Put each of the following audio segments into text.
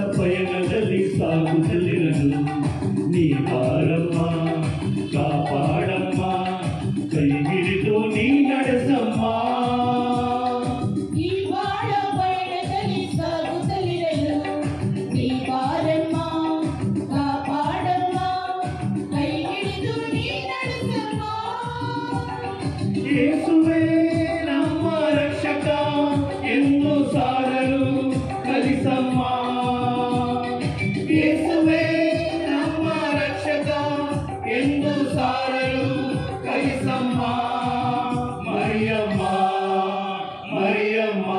ಪಯಣದಲ್ಲಿ ಸಾಗುತ್ತಲಿರಲು ನೀ ಬಾರಮ್ಮ ಕಾಪಾಡಮ್ಮ ಕೈ ಹಿಡಿದು ನೀ ನಡೆಸಮ್ಮ ಈ ಬಾಳ ಪಯಣದಲ್ಲಿ ಸಾಗುತ್ತಲಿರಲು ನೀ ಬಾರಮ್ಮ ಕಾಪಾಡಮ್ಮ ಕೈ ಹಿಡಿದು ನೀ ನಡೆಸಮ್ಮ ಯೇಸುವೇ ನಮ್ಮ ರಕ್ಷಕ ಎಂದು ಸಾರಲು ಕಲಿಸಮ್ಮ ಯೇಸುವೇ ನಮ್ಮ ರಕ್ಷಕ ಎಂದು ಸಾರಲು ಕಲಿಸಮ್ಮ ಮರಿಯಮ್ಮ ಮರಿಯಮ್ಮ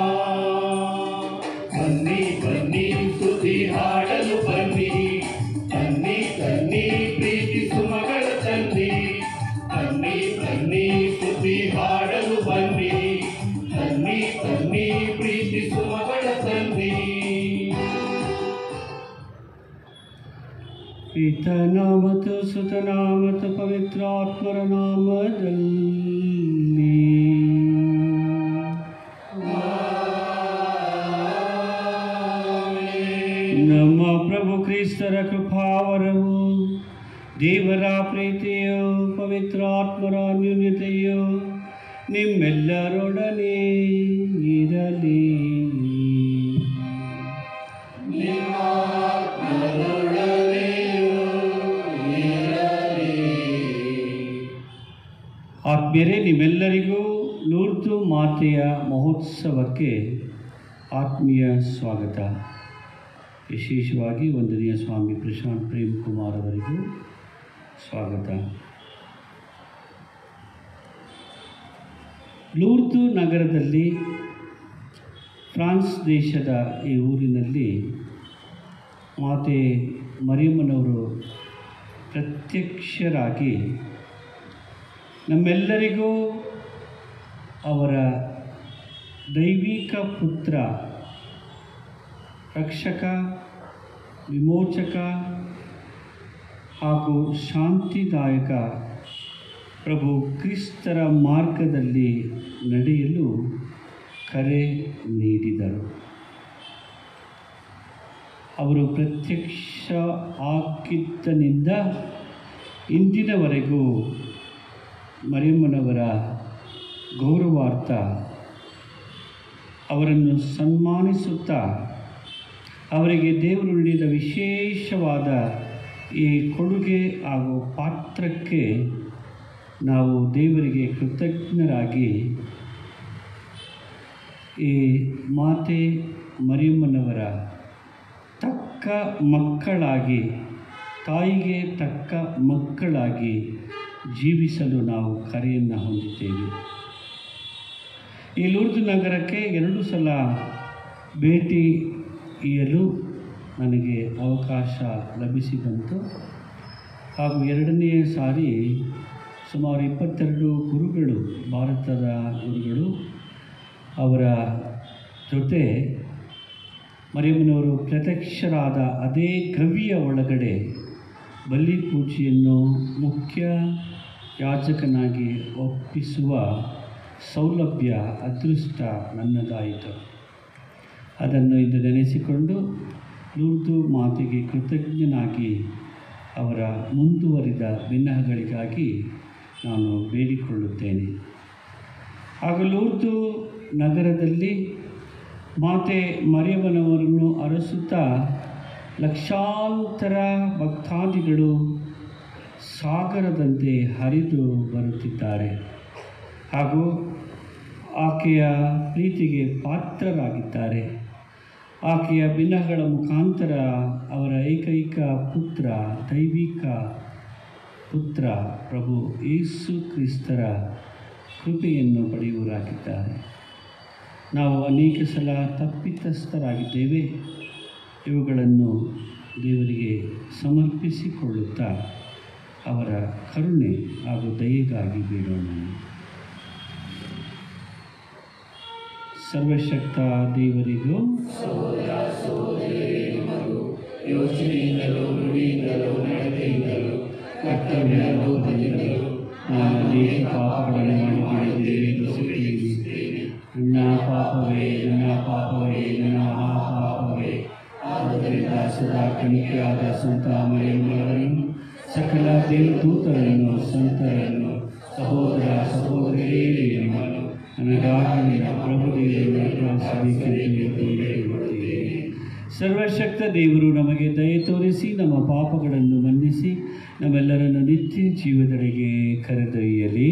ಬನ್ನಿ ಬನ್ನಿ ಸುದ್ದಿ ಹಾಡಲು ಬನ್ನಿ ತನ್ನಿ ತನ್ನಿ ಪ್ರೀತಿಸು ಮಗಳ ತನ್ನಿ ತನ್ನಿ ತನ್ನಿ ಸುದ್ದಿ ಹಾಡಲು ಬನ್ನಿ ತನ್ನಿ ತನ್ನಿ ಪ್ರೀತಿಸು ಮಗಳ ತನ್ನಿ ಪಿತನ ಮತ್ತು ಸುತನ ಮತ್ತು ಪವಿತ್ರಾತ್ಮರ ನಾಮದಲ್ಲಿ ನಮ್ಮ ಪ್ರಭು ಕ್ರಿಸ್ತರ ಕೃಪಾವರವು ದೇವರ ಪ್ರೀತಿಯು ಪವಿತ್ರಾತ್ಮರ ನ್ಯೂನ್ಯತೆಯು ನಿಮ್ಮೆಲ್ಲರೊಡನೆ ಇರಲಿ ಆತ್ಮೀಯರೇ ನಿಮ್ಮೆಲ್ಲರಿಗೂ ಲೂರ್ದು ಮಾತೆಯ ಮಹೋತ್ಸವಕ್ಕೆ ಆತ್ಮೀಯ ಸ್ವಾಗತ ವಿಶೇಷವಾಗಿ ವಂದನೀಯ ಸ್ವಾಮಿ ಪ್ರಶಾಂತ್ ಪ್ರೇಮ್ ಕುಮಾರ್ ಅವರಿಗೂ ಸ್ವಾಗತ ಲೂರ್ದು ನಗರದಲ್ಲಿ ಫ್ರಾನ್ಸ್ ದೇಶದ ಈ ಊರಿನಲ್ಲಿ ಮಾತೆ ಮರಿಯಮ್ಮನವರು ಪ್ರತ್ಯಕ್ಷರಾಗಿ ನಮ್ಮೆಲ್ಲರಿಗೂ ಅವರ ದೈವಿಕ ಪುತ್ರ ರಕ್ಷಕ ವಿಮೋಚಕ ಹಾಗೂ ಶಾಂತಿದಾಯಕ ಪ್ರಭು ಕ್ರಿಸ್ತರ ಮಾರ್ಗದಲ್ಲಿ ನಡೆಯಲು ಕರೆ ನೀಡಿದರು ಅವರು ಪ್ರತ್ಯಕ್ಷ ಆಗಿದ್ದನಿಂದ ಇಂದಿನವರೆಗೂ ಮರಿಯಮ್ಮನವರ ಗೌರವಾರ್ಥ ಅವರನ್ನು ಸನ್ಮಾನಿಸುತ್ತಾ ಅವರಿಗೆ ದೇವರು ನೀಡಿದ ವಿಶೇಷವಾದ ಈ ಕೊಡುಗೆ ಹಾಗೂ ಪಾತ್ರಕ್ಕೆ ನಾವು ದೇವರಿಗೆ ಕೃತಜ್ಞರಾಗಿ ಈ ಮಾತೆ ಮರಿಯಮ್ಮನವರ ತಕ್ಕ ಮಕ್ಕಳಾಗಿ ತಾಯಿಗೆ ತಕ್ಕ ಮಕ್ಕಳಾಗಿ ಜೀವಿಸಲು ನಾವು ಕರೆಯನ್ನು ಹೊಂದಿದ್ದೇವೆ ಈ ಲೂರ್ದು ನಗರಕ್ಕೆ ಎರಡು ಸಲ ಭೇಟಿ ಇಯಲು ನನಗೆ ಅವಕಾಶ ಲಭಿಸಿ ಬಂತು ಹಾಗೂ ಎರಡನೆಯ ಸಾರಿ ಸುಮಾರು ಇಪ್ಪತ್ತೆರಡು ಗುರುಗಳು ಭಾರತದ ಗುರುಗಳು ಅವರ ಜೊತೆ ಮರಿಯಮ್ಮನವರು ಪ್ರತ್ಯಕ್ಷರಾದ ಅದೇ ಗವಿಯ ಒಳಗಡೆ ಬಲಿ ಪೂಜೆಯನ್ನು ಮುಖ್ಯ ಯಾಜಕನಾಗಿ ಒಪ್ಪಿಸುವ ಸೌಲಭ್ಯ ಅದೃಷ್ಟ ನನ್ನದಾಯಿತು ಅದನ್ನು ಇಂದು ನೆನೆಸಿಕೊಂಡು ಲೂರ್ದು ಮಾತೆಗೆ ಕೃತಜ್ಞನಾಗಿ ಅವರ ಮುಂದುವರಿದ ವಿನಹಗಳಿಗಾಗಿ ನಾನು ಬೇಡಿಕೊಳ್ಳುತ್ತೇನೆ ಹಾಗೂ ಲೂರ್ದು ನಗರದಲ್ಲಿ ಮಾತೆ ಮರಿಯಮ್ಮನವರನ್ನು ಅರಸುತ್ತಾ ಲಕ್ಷಾಂತರ ಭಕ್ತಾದಿಗಳು ಸಾಗರದಂತೆ ಹರಿದು ಬರುತ್ತಿದ್ದಾರೆ ಹಾಗೂ ಆಕೆಯ ಪ್ರೀತಿಗೆ ಪಾತ್ರರಾಗಿದ್ದಾರೆ ಆಕೆಯ ಬಿನ್ನಹಗಳ ಮುಖಾಂತರ ಅವರ ಏಕೈಕ ಪುತ್ರ ದೈವಿಕ ಪುತ್ರ ಪ್ರಭು ಯೇಸು ಕ್ರಿಸ್ತರ ಕೃಪೆಯನ್ನು ಪಡೆಯುವರಾಗಿದ್ದಾರೆ ನಾವು ಅನೇಕ ಸಲ ತಪ್ಪಿತಸ್ಥರಾಗಿದ್ದೇವೆ ಇವುಗಳನ್ನು ದೇವರಿಗೆ ಸಮರ್ಪಿಸಿಕೊಳ್ಳುತ್ತಾ ಅವರ ಕರುಣೆ ಹಾಗೂ ದಯೆಗಾಗಿ ಬೇಡೋಣ ಸರ್ವಶಕ್ತ ದೇವರಿಗೂ ಯೋಚನೆಯಿಂದಲೂ ನುಡಿಯಿಂದಲೂ ನಡತೆಯಿಂದಲೂ ಕರ್ತವ್ಯ ಲೋಕದಿಂದಲೂ ನಾನು ಅನೇಕ ಪಾಪಗಳನ್ನು ಮಾಡಿದ್ದೇವೆ ಎಂದು ಸುತ್ತಿದ್ದೇನೆ ನನ್ನ ಪಾಪವೇ ನನ್ನ ಪಾಪವೇ ನನ್ನ ಮಹಾಪಾಪವೇ ಆದ್ದರಿಂದ ಸದಾ ಕಣಿಕೆಯಾದ ಸಂತ ಮರಿಯಮ್ಮರನ್ನು ಸಕಲ ದೇವದೂತರನ್ನು ಸಂತರನ್ನು ಸಹೋದರ ಸಹೋದರಿಯರೇ ನಿಮ್ಮನ್ನು ನನಗಾಗಿ ನಿನ್ನ ಪ್ರಭುದೇವರನ್ನು ಪ್ರಾರ್ಥಿಸಬೇಕೆಂದು ಬೇಡಿಕೊಳ್ಳುತ್ತೇನೆ. ಸರ್ವಶಕ್ತ ದೇವರು ನಮಗೆ ದಯೆ ತೋರಿಸಿ ನಮ್ಮ ಪಾಪಗಳನ್ನು ಮನ್ನಿಸಿ ನಮ್ಮೆಲ್ಲರನ್ನು ನಿತ್ಯ ಜೀವದೆಡೆಗೆ ಕರೆದೊಯ್ಯಲಿ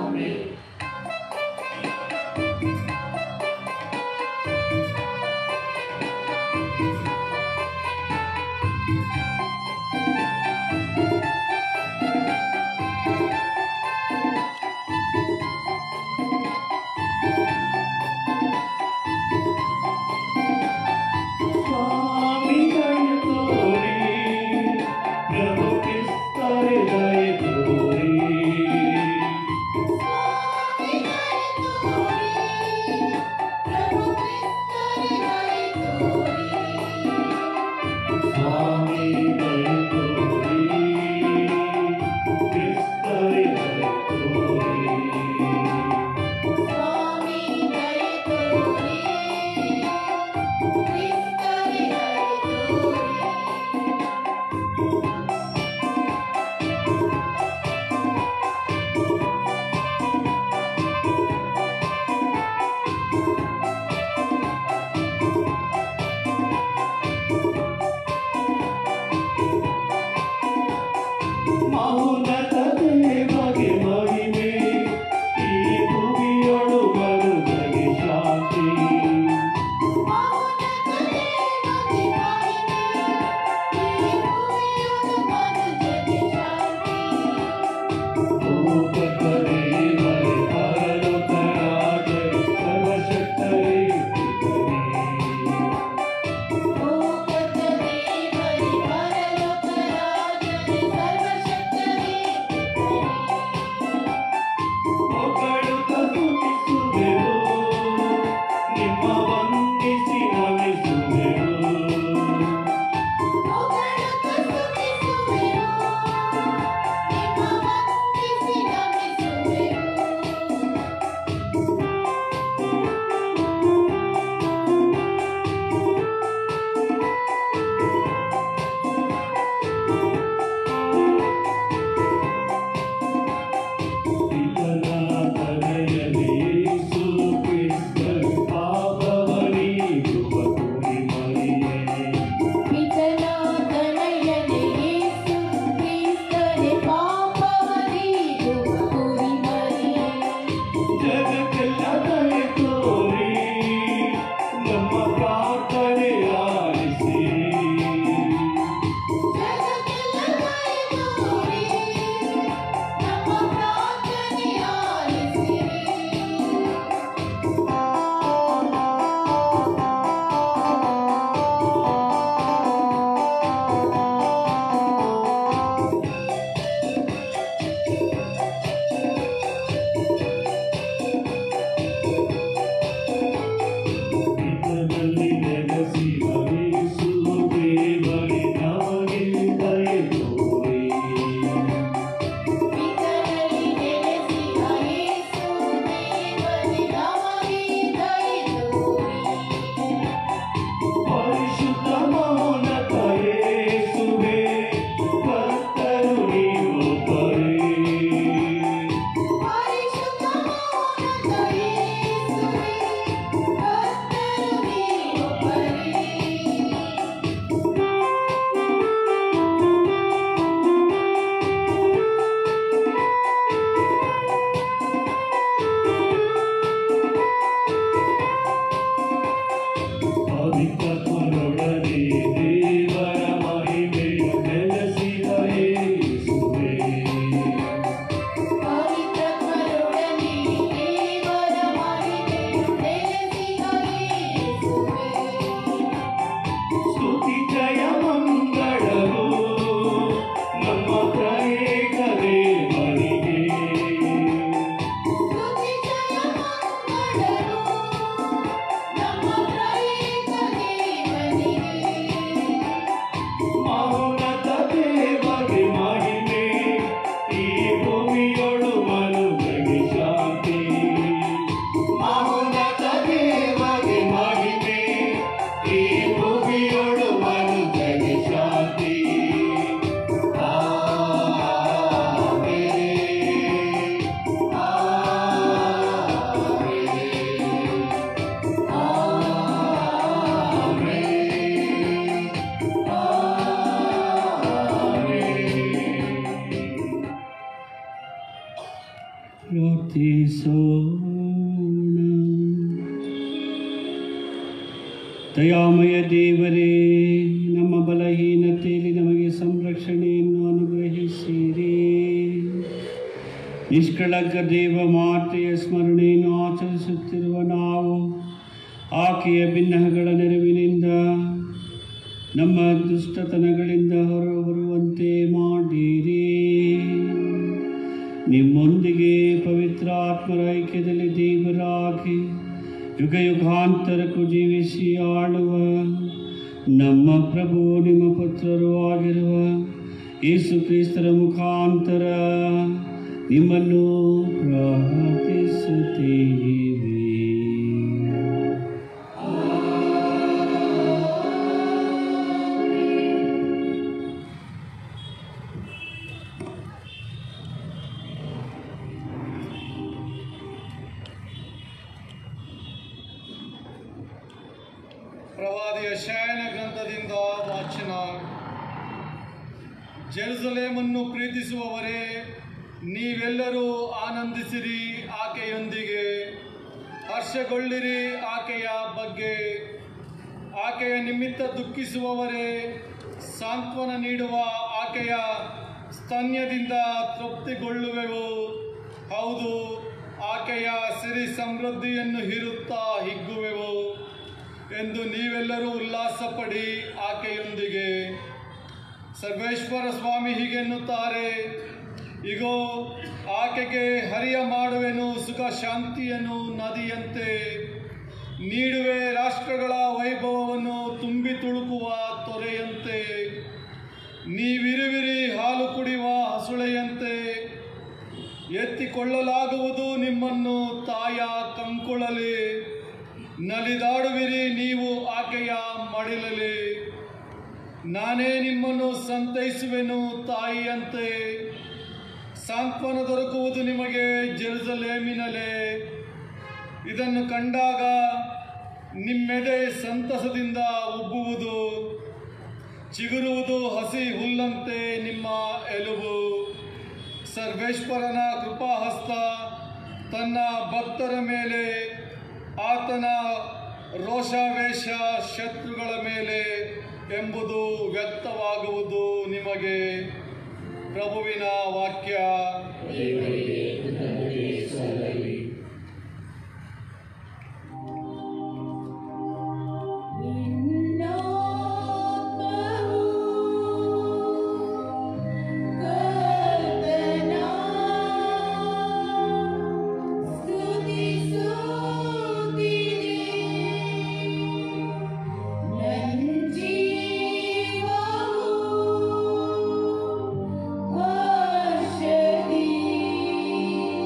ಸ್ವಾಮಿ ದಯೆ ತೋರಿ ಪ್ರಭು ಕ್ರಿಸ್ತರೇ ದಯೆ ತೋರಿ ಸ್ವಾಮಿ ದಯಾಮಯ ದೇವರೇ ನಮ್ಮ ಬಲಹೀನತೆಯಲ್ಲಿ ನಮಗೆ ಸಂರಕ್ಷಣೆಯನ್ನು ಅನುಗ್ರಹಿಸಿರಿ ನಿಷ್ಕಳಂಕ ದೇವ ಮಾತೆಯ ಸ್ಮರಣೆಯನ್ನು ಆಚರಿಸುತ್ತಿರುವ ನಾವು ಆಕೆಯ ಭಿನ್ನಹಗಳ ನೆರವಿನಿಂದ ನಮ್ಮ ದುಷ್ಟತನಗಳಿಂದ ಹೊರಬರುವಂತೆ ಮಾಡಿರಿ ನಿಮ್ಮೊಂದಿಗೆ ಪವಿತ್ರ ಆತ್ಮರ ಐಕ್ಯದಲ್ಲಿ ದೇವರಾಗಿ ಯುಗ ಯುಗಾಂತರಕ್ಕೂ ಜೀವಿಸಿ ಆಳುವ ನಮ್ಮ ಪ್ರಭು ನಿಮ್ಮ ಪುತ್ರರು ಆಗಿರುವ ಯೇಸು ಕ್ರಿಸ್ತರ ಮುಖಾಂತರ ನಿಮ್ಮನ್ನು ಪ್ರಾರ್ಥಿಸುತ್ತೇವೆ ಪ್ರವಾದಿಯ ಶಯನ ಗ್ರಂಥದಿಂದ ವಾಚನ ಜೆರುಸಲೇಮನ್ನು ಪ್ರೀತಿಸುವವರೇ ನೀವೆಲ್ಲರೂ ಆನಂದಿಸಿರಿ ಆಕೆಯೊಂದಿಗೆ ಹರ್ಷಗೊಳ್ಳಿರಿ ಆಕೆಯ ಬಗ್ಗೆ ಆಕೆಯ ನಿಮಿತ್ತ ದುಃಖಿಸುವವರೇ ಸಾಂತ್ವನ ನೀಡುವ ಆಕೆಯ ಸ್ತನ್ಯದಿಂದ ತೃಪ್ತಿಗೊಳ್ಳುವೆವು ಹೌದು ಆಕೆಯ ಸಿರಿ ಸಮೃದ್ಧಿಯನ್ನು ಹೀರುತ್ತಾ ಹಿಗ್ಗುವೆವು ಎಂದು ನೀವೆಲ್ಲರೂ ಉಲ್ಲಾಸಪಡಿ ಆಕೆಯೊಂದಿಗೆ ಸರ್ವೇಶ್ವರ ಸ್ವಾಮಿ ಹೀಗೆನ್ನುತ್ತಾರೆ ಇಗೋ ಆಕೆಗೆ ಹರಿಯ ಮಾಡುವೆನು ಸುಖ ಶಾಂತಿಯನ್ನು ನದಿಯಂತೆ ನೀಡುವೆ ರಾಷ್ಟ್ರಗಳ ವೈಭವವನ್ನು ತುಂಬಿ ತುಳುಕುವ ತೊರೆಯಂತೆ ನೀವಿರುವಿರಿ ಹಾಲು ಕುಡಿಯುವ ಹಸುಳೆಯಂತೆ ಎತ್ತಿಕೊಳ್ಳಲಾಗುವುದು ನಿಮ್ಮನ್ನು ತಾಯ ಕಂಕುಳಲಿ ನಲಿದಾಡುವಿರಿ ನೀವು ಆಕೆಯ ಮಡಿಲಲಿ ನಾನೇ ನಿಮ್ಮನ್ನು ಸಂತೈಸುವೆನು ತಾಯಿಯಂತೆ ಸಾಂತ್ವನ ದೊರಕುವುದು ನಿಮಗೆ ಜೆರುಸಲೇಮಿನಲ್ಲೇ ಇದನ್ನು ಕಂಡಾಗ ನಿಮ್ಮೆದೆ ಸಂತಸದಿಂದ ಉಬ್ಬುವುದು ಚಿಗುರುವುದು ಹಸಿ ಹುಲ್ಲಂತೆ ನಿಮ್ಮ ಎಲುಬು ಸರ್ವೇಶ್ವರನ ಕೃಪಾಹಸ್ತ ತನ್ನ ಭಕ್ತರ ಮೇಲೆ ಆತನ ರೋಷಾವೇಶ ಶತ್ರುಗಳ ಮೇಲೆ ಎಂಬುದು ವ್ಯಕ್ತವಾಗುವುದು ನಿಮಗೆ ಪ್ರಭುವಿನ ವಾಕ್ಯ ನಿನ್ನಾತ್ಮವು ಕರ್ತನ ಸ್ತುತಿಸುತ್ತಿದೆ. ನನ್ ಜೀವವು ಹರ್ಷದಿ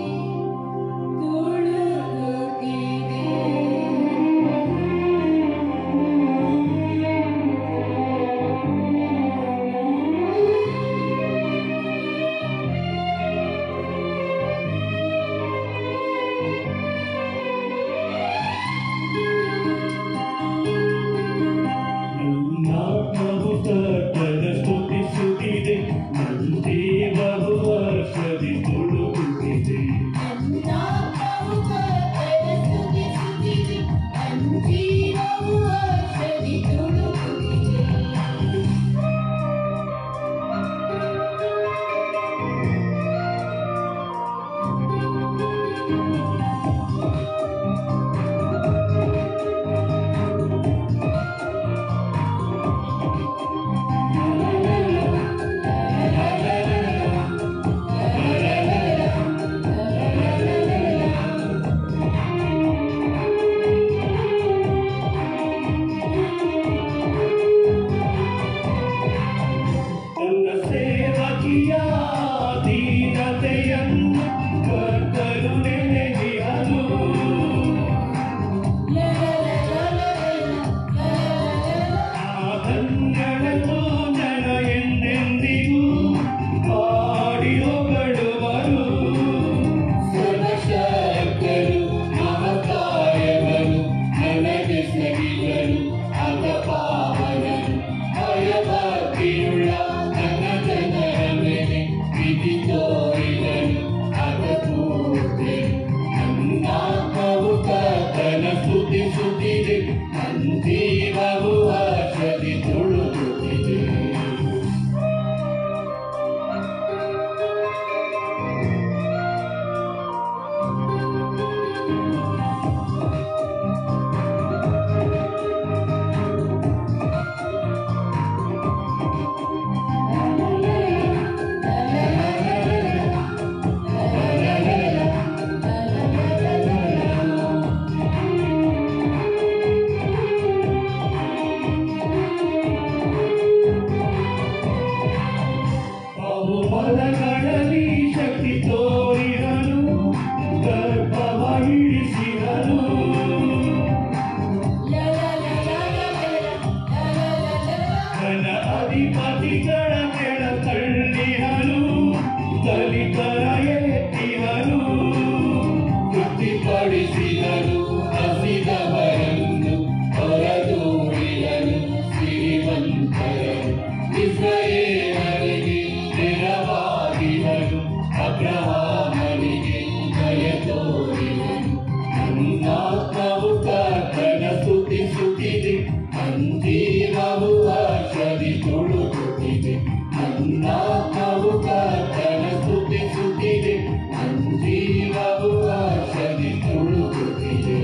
ನನ್ನಾತ್ಮವು ಕರ್ತನ ಸ್ತುತಿಸುತ್ತಿದೆ ನನ್ನ ಜೀವವು ಆಶಗೆ ತುಳುಕುತ್ತಿದೆ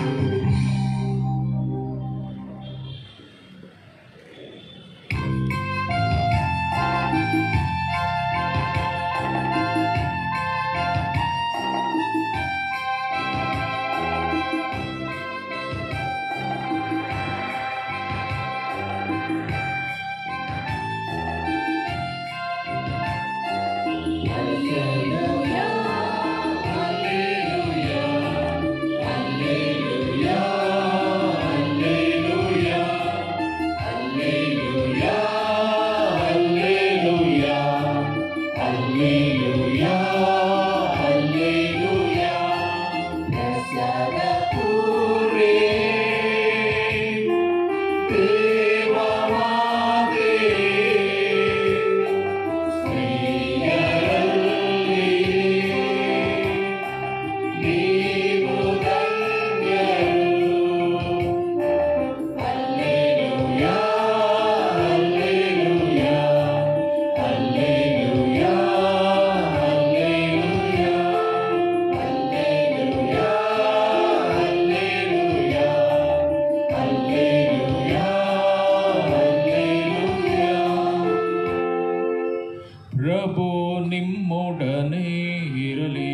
ಪ್ರಭು ನಿಮ್ಮೊಡನೆ ಇರಲಿ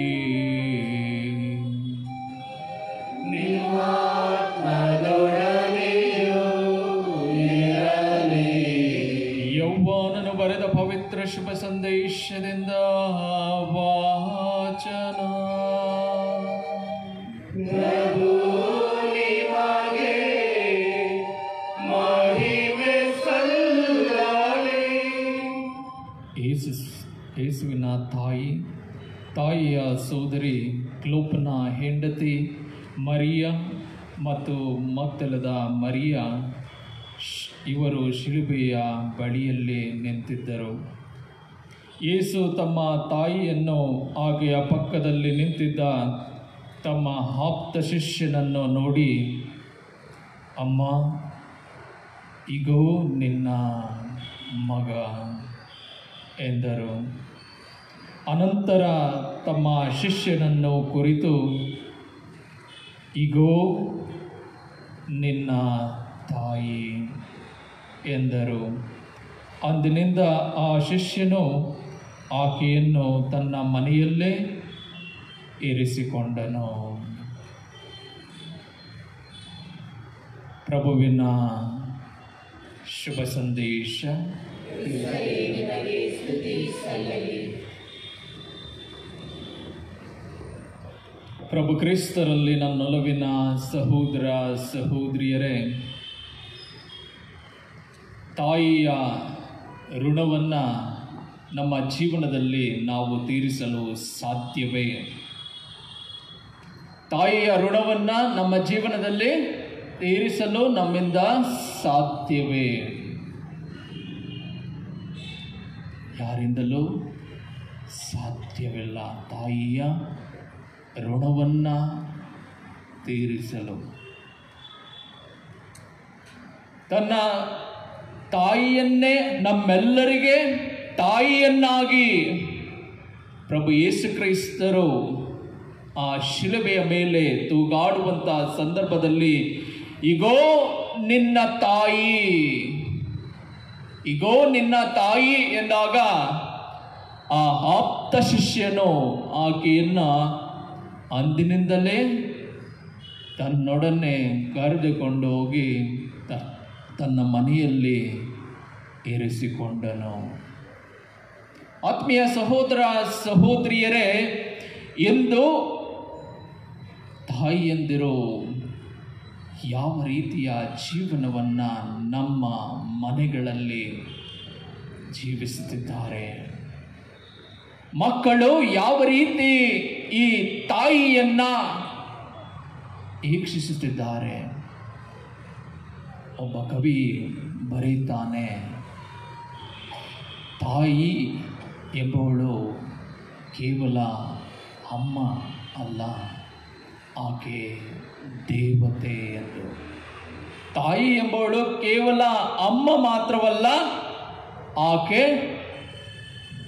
ಯೌವಾನನು ಬರೆದ ಪವಿತ್ರ ಶುಭ ಸಂದೇಶದಿಂದ ವಾಚನ ಯೇಸು ಯೇಸುವಿನ ತಾಯಿ ತಾಯಿಯ ಸೋದರಿ ಕ್ಲೋಪನ ಹೆಂಡತಿ ಮರಿಯ ಮತ್ತು ಮತ್ತಲದ ಮರಿಯ ಶ್- ಇವರು ಶಿಲುಬೆಯ ಬಳಿಯಲ್ಲಿ ನಿಂತಿದ್ದರು ಯೇಸು ತಮ್ಮ ತಾಯಿಯನ್ನು ಆಕೆಯ ಪಕ್ಕದಲ್ಲಿ ನಿಂತಿದ್ದ ತಮ್ಮ ಆಪ್ತ ಶಿಷ್ಯನನ್ನು ನೋಡಿ ಅಮ್ಮ ಇಗೋ ನಿನ್ನ ಮಗ ಎಂದರು ಅನಂತರ ತಮ್ಮ ಶಿಷ್ಯನನ್ನು ಕುರಿತು ಇಗೋ ನಿನ್ನ ತಾಯಿ ಎಂದರು ಅಂದಿನಿಂದ ಆ ಶಿಷ್ಯನು ಆಕೆಯನ್ನು ತನ್ನ ಮನೆಯಲ್ಲೇ ಇರಿಸಿಕೊಂಡನು ಪ್ರಭುವಿನ ಶುಭ ಸಂದೇಶ ಪ್ರಭು ಕ್ರಿಸ್ತರಲ್ಲಿ ನನ್ನೊಲವಿನ ಸಹೋದರ ಸಹೋದರಿಯರೇ ತಾಯಿಯ ಋಣವನ್ನು ನಮ್ಮ ಜೀವನದಲ್ಲಿ ನಾವು ತೀರಿಸಲು ಸಾಧ್ಯವೇ ತಾಯಿಯ ಋಣವನ್ನು ನಮ್ಮ ಜೀವನದಲ್ಲಿ ತೀರಿಸಲು ನಮ್ಮಿಂದ ಸಾಧ್ಯವೇ ಯಾರಿಂದಲೂ ಸಾಧ್ಯವಿಲ್ಲ ತಾಯಿಯ ಋಣವನ್ನು ತೀರಿಸಲು ತನ್ನ ತಾಯಿಯನ್ನೇ ನಮ್ಮೆಲ್ಲರಿಗೆ ತಾಯಿಯನ್ನಾಗಿ ಪ್ರಭು ಯೇಸು ಕ್ರೈಸ್ತರು ಆ ಶಿಲುಬೆಯ ಮೇಲೆ ತೂಗಾಡುವಂಥ ಸಂದರ್ಭದಲ್ಲಿ ಇಗೋ ನಿನ್ನ ತಾಯಿ ಇಗೋ ನಿನ್ನ ತಾಯಿ ಎಂದಾಗ ಆ ಆಪ್ತ ಶಿಷ್ಯನು ಆಕೆಯನ್ನು ಅಂದಿನಿಂದಲೇ ತನ್ನೊಡನೆ ಕರೆದುಕೊಂಡು ಹೋಗಿ ತ- ತನ್ನ ಮನೆಯಲ್ಲಿ ಇರಿಸಿಕೊಂಡನು ಆತ್ಮೀಯ ಸಹೋದರ ಸಹೋದರಿಯರೇ ಎಂದು ತಾಯಿಯಂದಿರು ಯಾವ ರೀತಿಯ ಜೀವನವನ್ನು ನಮ್ಮ ಮನೆಗಳಲ್ಲಿ ಜೀವಿಸುತ್ತಿದ್ದಾರೆ ಮಕ್ಕಳು ಯಾವ ರೀತಿ ಈ ತಾಯಿಯನ್ನ ಈಕ್ಷಿಸುತ್ತಿದ್ದಾರೆ ಒಬ್ಬ ಕವಿ ಬರೀತಾನೆ ತಾಯಿ ಎಂಬವಳು ಕೇವಲ ಅಮ್ಮ ಅಲ್ಲ ಆಕೆ ದೇವತೆ ಎಂದು ತಾಯಿ ಎಂಬವಳು ಕೇವಲ ಅಮ್ಮ ಮಾತ್ರವಲ್ಲ ಆಕೆ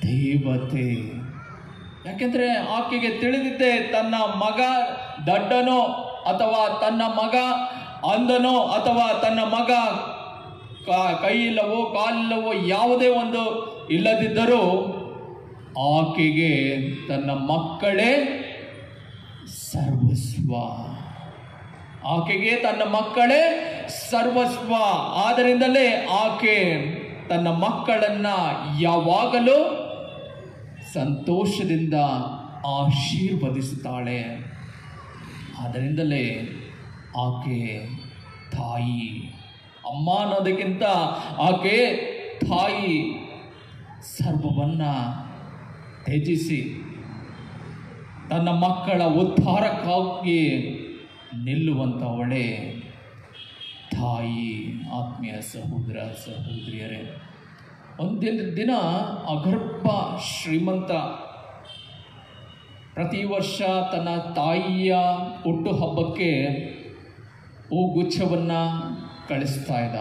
ದೇವತೆ ಯಾಕೆಂದ್ರೆ ಆಕೆಗೆ ತಿಳಿದಿದ್ದೆ ತನ್ನ ಮಗ ದಡ್ಡನೋ ಅಥವಾ ತನ್ನ ಮಗ ಅಂಧನೋ ಅಥವಾ ತನ್ನ ಮಗ ಕಾ- ಕೈ ಇಲ್ಲವೋ ಕಾಲಿಲ್ಲವೋ ಯಾವುದೇ ಒಂದು ಇಲ್ಲದಿದ್ದರೂ ಆಕೆಗೆ ತನ್ನ ಮಕ್ಕಳೇ ಸರ್ವಸ್ವ ಆಕೆಗೆ ತನ್ನ ಮಕ್ಕಳೇ ಸರ್ವಸ್ವ ಆದ್ದರಿಂದಲೇ ಆಕೆ ತನ್ನ ಮಕ್ಕಳನ್ನ ಯಾವಾಗಲೂ ಸಂತೋಷದಿಂದ ಆಶೀರ್ವದಿಸುತ್ತಾಳೆ ಆದ್ದರಿಂದಲೇ ಆಕೆ ತಾಯಿ ಅಮ್ಮ ಅನ್ನೋದಕ್ಕಿಂತ ಆಕೆ ತಾಯಿ ಸರ್ವವನ್ನ ತ್ಯಜಿಸಿ ತನ್ನ ಮಕ್ಕಳ ಉದ್ಧಾರಕ್ಕಾಗಿ ನಿಲ್ಲುವಂಥವಳೇ ತಾಯಿ ಆತ್ಮೀಯ ಸಹೋದರ ಸಹೋದರಿಯರೇ ಒಂದಿನ ದಿನ ಅಗರ್ಭ ಶ್ರೀಮಂತ ಪ್ರತಿ ವರ್ಷ ತನ್ನ ತಾಯಿಯ ಹುಟ್ಟುಹಬ್ಬಕ್ಕೆ ಹೂಗುಚ್ಛವನ್ನು ಕಳಿಸ್ತಾ ಇದ್ದ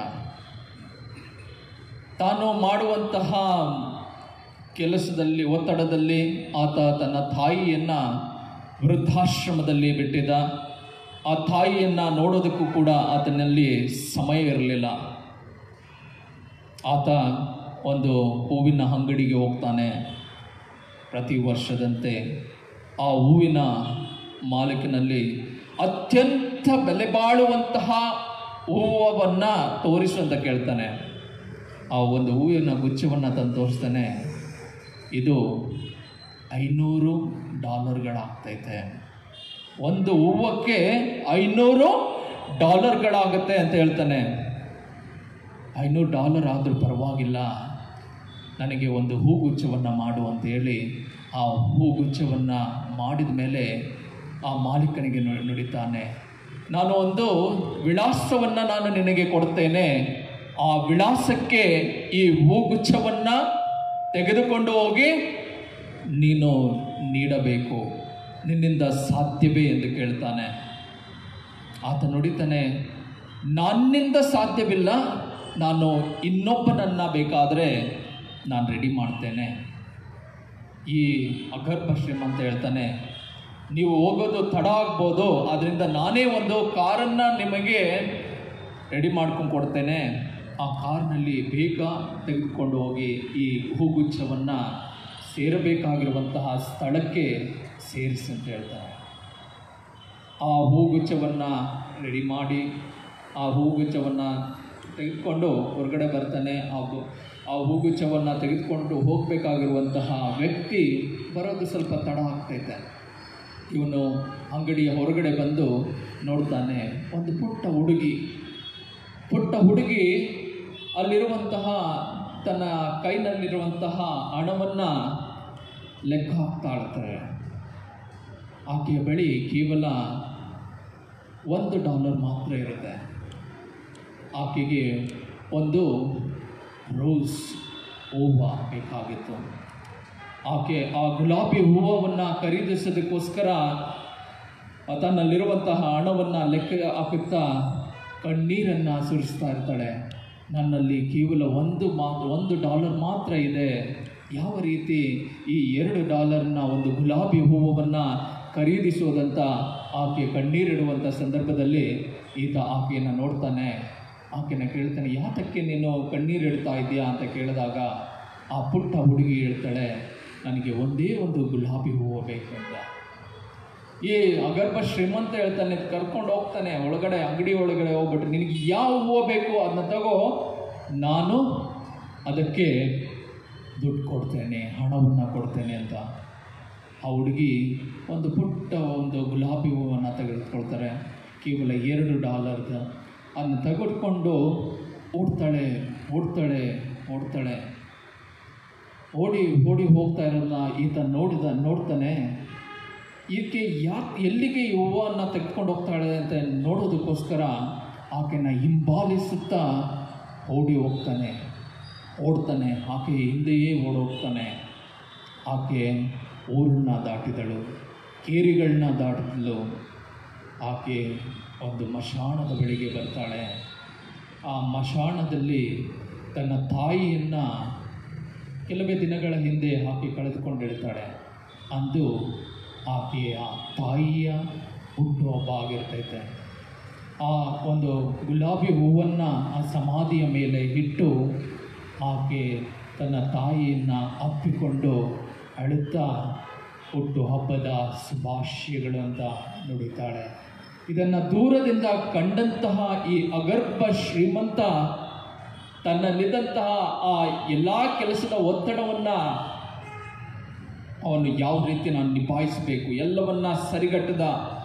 ತಾನು ಮಾಡುವಂತಹ ಕೆಲಸದಲ್ಲಿ ಒತ್ತಡದಲ್ಲಿ ಆತ ತನ್ನ ತಾಯಿಯನ್ನು ವೃದ್ಧಾಶ್ರಮದಲ್ಲಿ ಬಿಟ್ಟಿದ್ದ ಆ ತಾಯಿಯನ್ನು ನೋಡೋದಕ್ಕೂ ಕೂಡ ಆತನಲ್ಲಿ ಸಮಯ ಇರಲಿಲ್ಲ ಆತ ಒಂದು ಹೂವಿನ ಅಂಗಡಿಗೆ ಹೋಗ್ತಾನೆ ಪ್ರತಿ ವರ್ಷದಂತೆ ಆ ಹೂವಿನ ಮಾಲೀಕನಲ್ಲಿ ಅತ್ಯಂತ ಬೆಲೆ ಬಾಳುವಂತಹ ಹೂವನ್ನು ತೋರಿಸು ಅಂತ ಕೇಳ್ತಾನೆ ಆ ಒಂದು ಹೂವಿನ ಗುಚ್ಛವನ್ನು ತಂದು ತೋರಿಸ್ತಾನೆ ಇದು ಐನೂರು ಡಾಲರ್ಗಳಾಗ್ತೈತೆ ಒಂದು ಹೂವಕ್ಕೆ ಐನೂರು ಡಾಲರ್ಗಳಾಗುತ್ತೆ ಅಂತ ಹೇಳ್ತಾನೆ ಐನೂರು ಡಾಲರ್ ಆದರೂ ಪರವಾಗಿಲ್ಲ ನನಗೆ ಒಂದು ಹೂಗುಚ್ಛವನ್ನು ಮಾಡು ಅಂತ ಹೇಳಿ ಆ ಹೂಗುಚ್ಛವನ್ನು ಮಾಡಿದ ಮೇಲೆ ಆ ಮಾಲೀಕನಿಗೆ ನು- ನುಡಿತಾನೆ ನಾನು ಒಂದು ವಿಳಾಸವನ್ನು ನಾನು ನಿನಗೆ ಕೊಡ್ತೇನೆ ಆ ವಿಳಾಸಕ್ಕೆ ಈ ಹೂಗುಚ್ಛವನ್ನು ತೆಗೆದುಕೊಂಡು ಹೋಗಿ ನೀನು ನೀಡಬೇಕು ನಿನ್ನಿಂದ ಸಾಧ್ಯವೇ ಎಂದು ಕೇಳ್ತಾನೆ ಆತ ನುಡಿತಾನೆ ನನ್ನಿಂದ ಸಾಧ್ಯವಿಲ್ಲ ನಾನು ಇನ್ನೊಬ್ಬನನ್ನು ಬೇಕಾದರೆ ನಾನು ರೆಡಿ ಮಾಡ್ತೇನೆ ಈ ಅಗರ್ಭ ಶ್ರೀಮಂತ ಹೇಳ್ತಾನೆ ನೀವು ಹೋಗೋದು ತಡ ಆಗ್ಬೋದು ಅದರಿಂದ ನಾನೇ ಒಂದು ಕಾರನ್ನು ನಿಮಗೆ ರೆಡಿ ಮಾಡ್ಕೊಂಡು ಕೊಡ್ತೇನೆ ಆ ಕಾರ್ನಲ್ಲಿ ಬೇಗ ತೆಗೆದುಕೊಂಡು ಹೋಗಿ ಈ ಹೂಗುಚ್ಛವನ್ನು ಸೇರಬೇಕಾಗಿರುವಂತಹ ಸ್ಥಳಕ್ಕೆ ಸೇರಿಸಿ ಅಂತ ಹೇಳ್ತಾರೆ ಆ ಹೂಗುಚ್ಛವನ್ನು ರೆಡಿ ಮಾಡಿ ಆ ಹೂಗುಚ್ಛವನ್ನು ತೆಗೆದುಕೊಂಡು ಹೊರಗಡೆ ಬರ್ತಾನೆ ಆ ಹೂ- ಆ ಹೂಗುಚ್ಛವನ್ನು ತೆಗೆದುಕೊಂಡು ಹೋಗಬೇಕಾಗಿರುವಂತಹ ವ್ಯಕ್ತಿ ಬರೋದು ಸ್ವಲ್ಪ ತಡ ಆಗ್ತೈತೆ ಇವನು ಅಂಗಡಿಯ ಹೊರಗಡೆ ಬಂದು ನೋಡ್ತಾನೆ ಒಂದು ಪುಟ್ಟ ಹುಡುಗಿ ಪುಟ್ಟ ಹುಡುಗಿ ಅಲ್ಲಿರುವಂತಹ ತನ್ನ ಕೈನಲ್ಲಿರುವಂತಹ ಹಣವನ್ನು ಲೆಕ್ಕ ಹಾಕ್ತಾ ಇರ್ತಾರೆ ಆಕೆಯ ಬಳಿ ಕೇವಲ ಒಂದು ಡಾಲರ್ ಮಾತ್ರ ಇರುತ್ತೆ ಆಕೆಗೆ ಒಂದು ರೋಸ್ ಹೂವು ಬೇಕಾಗಿತ್ತು ಆಕೆ ಆ ಗುಲಾಬಿ ಹೂವನ್ನು ಖರೀದಿಸೋದಕ್ಕೋಸ್ಕರ ತನ್ನಲ್ಲಿರುವಂತಹ ಹಣವನ್ನು ಲೆಕ್ಕ ಹಾಕುತ್ತಾ ಕಣ್ಣೀರನ್ನು ಸುರಿಸ್ತಾ ಇರ್ತಾಳೆ ನನ್ನಲ್ಲಿ ಕೇವಲ ಒಂದು ಮಾತ್ರ ಒಂದು ಡಾಲರ್ ಮಾತ್ರ ಇದೆ ಯಾವ ರೀತಿ ಈ ಎರಡು ಡಾಲರ್ನ ಒಂದು ಗುಲಾಬಿ ಹೂವನ್ನು ಖರೀದಿಸೋದಂತ ಆಕೆ ಕಣ್ಣೀರಿಡುವಂಥ ಸಂದರ್ಭದಲ್ಲಿ ಈತ ಆಕೆಯನ್ನು ನೋಡ್ತಾನೆ ಆಕೆನ ಕೇಳ್ತಾನೆ ಯಾತಕ್ಕೆ ನೀನು ಕಣ್ಣೀರಿಡ್ತಾ ಇದೆಯಾ ಅಂತ ಕೇಳಿದಾಗ ಆ ಪುಟ್ಟ ಹುಡುಗಿ ಹೇಳ್ತಾಳೆ ನನಗೆ ಒಂದೇ ಒಂದು ಗುಲಾಬಿ ಹೂವು ಬೇಕು ಅಂತ ಈ ಅಗರ್ಭ ಶ್ರೀಮಂತ ಹೇಳ್ತಾನೆ ಕರ್ಕೊಂಡು ಹೋಗ್ತಾನೆ ಒಳಗಡೆ ಅಂಗಡಿ ಒಳಗಡೆ ಹೋಗ್ಬಿಟ್ಟು ನಿನಗೆ ಯಾವ ಹೂವು ಬೇಕು ಅದನ್ನ ತಗೋ ನಾನು ಅದಕ್ಕೆ ದುಡ್ಡು ಕೊಡ್ತೇನೆ ಹಣವನ್ನು ಕೊಡ್ತೇನೆ ಅಂತ ಆ ಹುಡುಗಿ ಒಂದು ಪುಟ್ಟ ಒಂದು ಗುಲಾಬಿ ಹೂವನ್ನು ತೆಗೆದುಕೊಳ್ತಾರೆ ಕೇವಲ ಎರಡು ಡಾಲರ್ದು ಅದನ್ನ ತೆಗೆದುಕೊಂಡು ಓಡ್ತಾಳೆ ಓಡ್ತಾಳೆ ಓಡ್ತಾಳೆ ಓಡಿ ಓಡಿ ಹೋಗ್ತಾ ಇರೋದನ್ನ ಈತ ನೋಡಿದ ನೋಡ್ತಾನೆ ಈಕೆ ಯಾಕೆ ಎಲ್ಲಿಗೆ ಈ ಹೂವನ್ನು ತೆಗೆದುಕೊಂಡು ಹೋಗ್ತಾಳೆ ಅಂತ ನೋಡೋದಕ್ಕೋಸ್ಕರ ಆಕೆನ ಹಿಂಬಾಲಿಸುತ್ತಾ ಓಡಿ ಹೋಗ್ತಾನೆ ಓಡ್ತಾನೆ ಆಕೆ ಹಿಂದೆಯೇ ಓಡೋಗ್ತಾನೆ ಆಕೆ ಊರನ್ನ ದಾಟಿದಳು ಕೇರಿಗಳನ್ನ ದಾಟಿದಳು ಆಕೆ ಒಂದು ಮಶಾಣದ ಬಳಿಗೆ ಬರ್ತಾಳೆ ಆ ಮಶಾಣದಲ್ಲಿ ತನ್ನ ತಾಯಿಯನ್ನು ಕೆಲವೇ ದಿನಗಳ ಹಿಂದೆ ಆಕೆ ಕಳೆದುಕೊಂಡಿರ್ತಾಳೆ ಅಂದು ಆಕೆಯ ತಾಯಿಯ ಹುಟ್ಟುಹಬ್ಬ ಆಗಿರ್ತೈತೆ ಆ ಒಂದು ಗುಲಾಬಿ ಹೂವನ್ನು ಆ ಸಮಾಧಿಯ ಮೇಲೆ ಇಟ್ಟು ಆಕೆ ತನ್ನ ತಾಯಿಯನ್ನು ಅಪ್ಪಿಕೊಂಡು ಅಳುತ್ತಾ ಹುಟ್ಟು ಹಬ್ಬದ ಶುಭಾಶಯಗಳು ಅಂತ ನುಡಿತಾಳೆ ಇದನ್ನು ದೂರದಿಂದ ಕಂಡಂತಹ ಈ ಅಗರ್ಭ ಶ್ರೀಮಂತ ತನ್ನಲ್ಲಿದ್ದಂತಹ ಆ ಎಲ್ಲ ಕೆಲಸದ ಒತ್ತಡವನ್ನು ಅವನು ಯಾವ ರೀತಿ ನಾನು ನಿಭಾಯಿಸಬೇಕು ಎಲ್ಲವನ್ನ ಸರಿಗಟ್ಟದ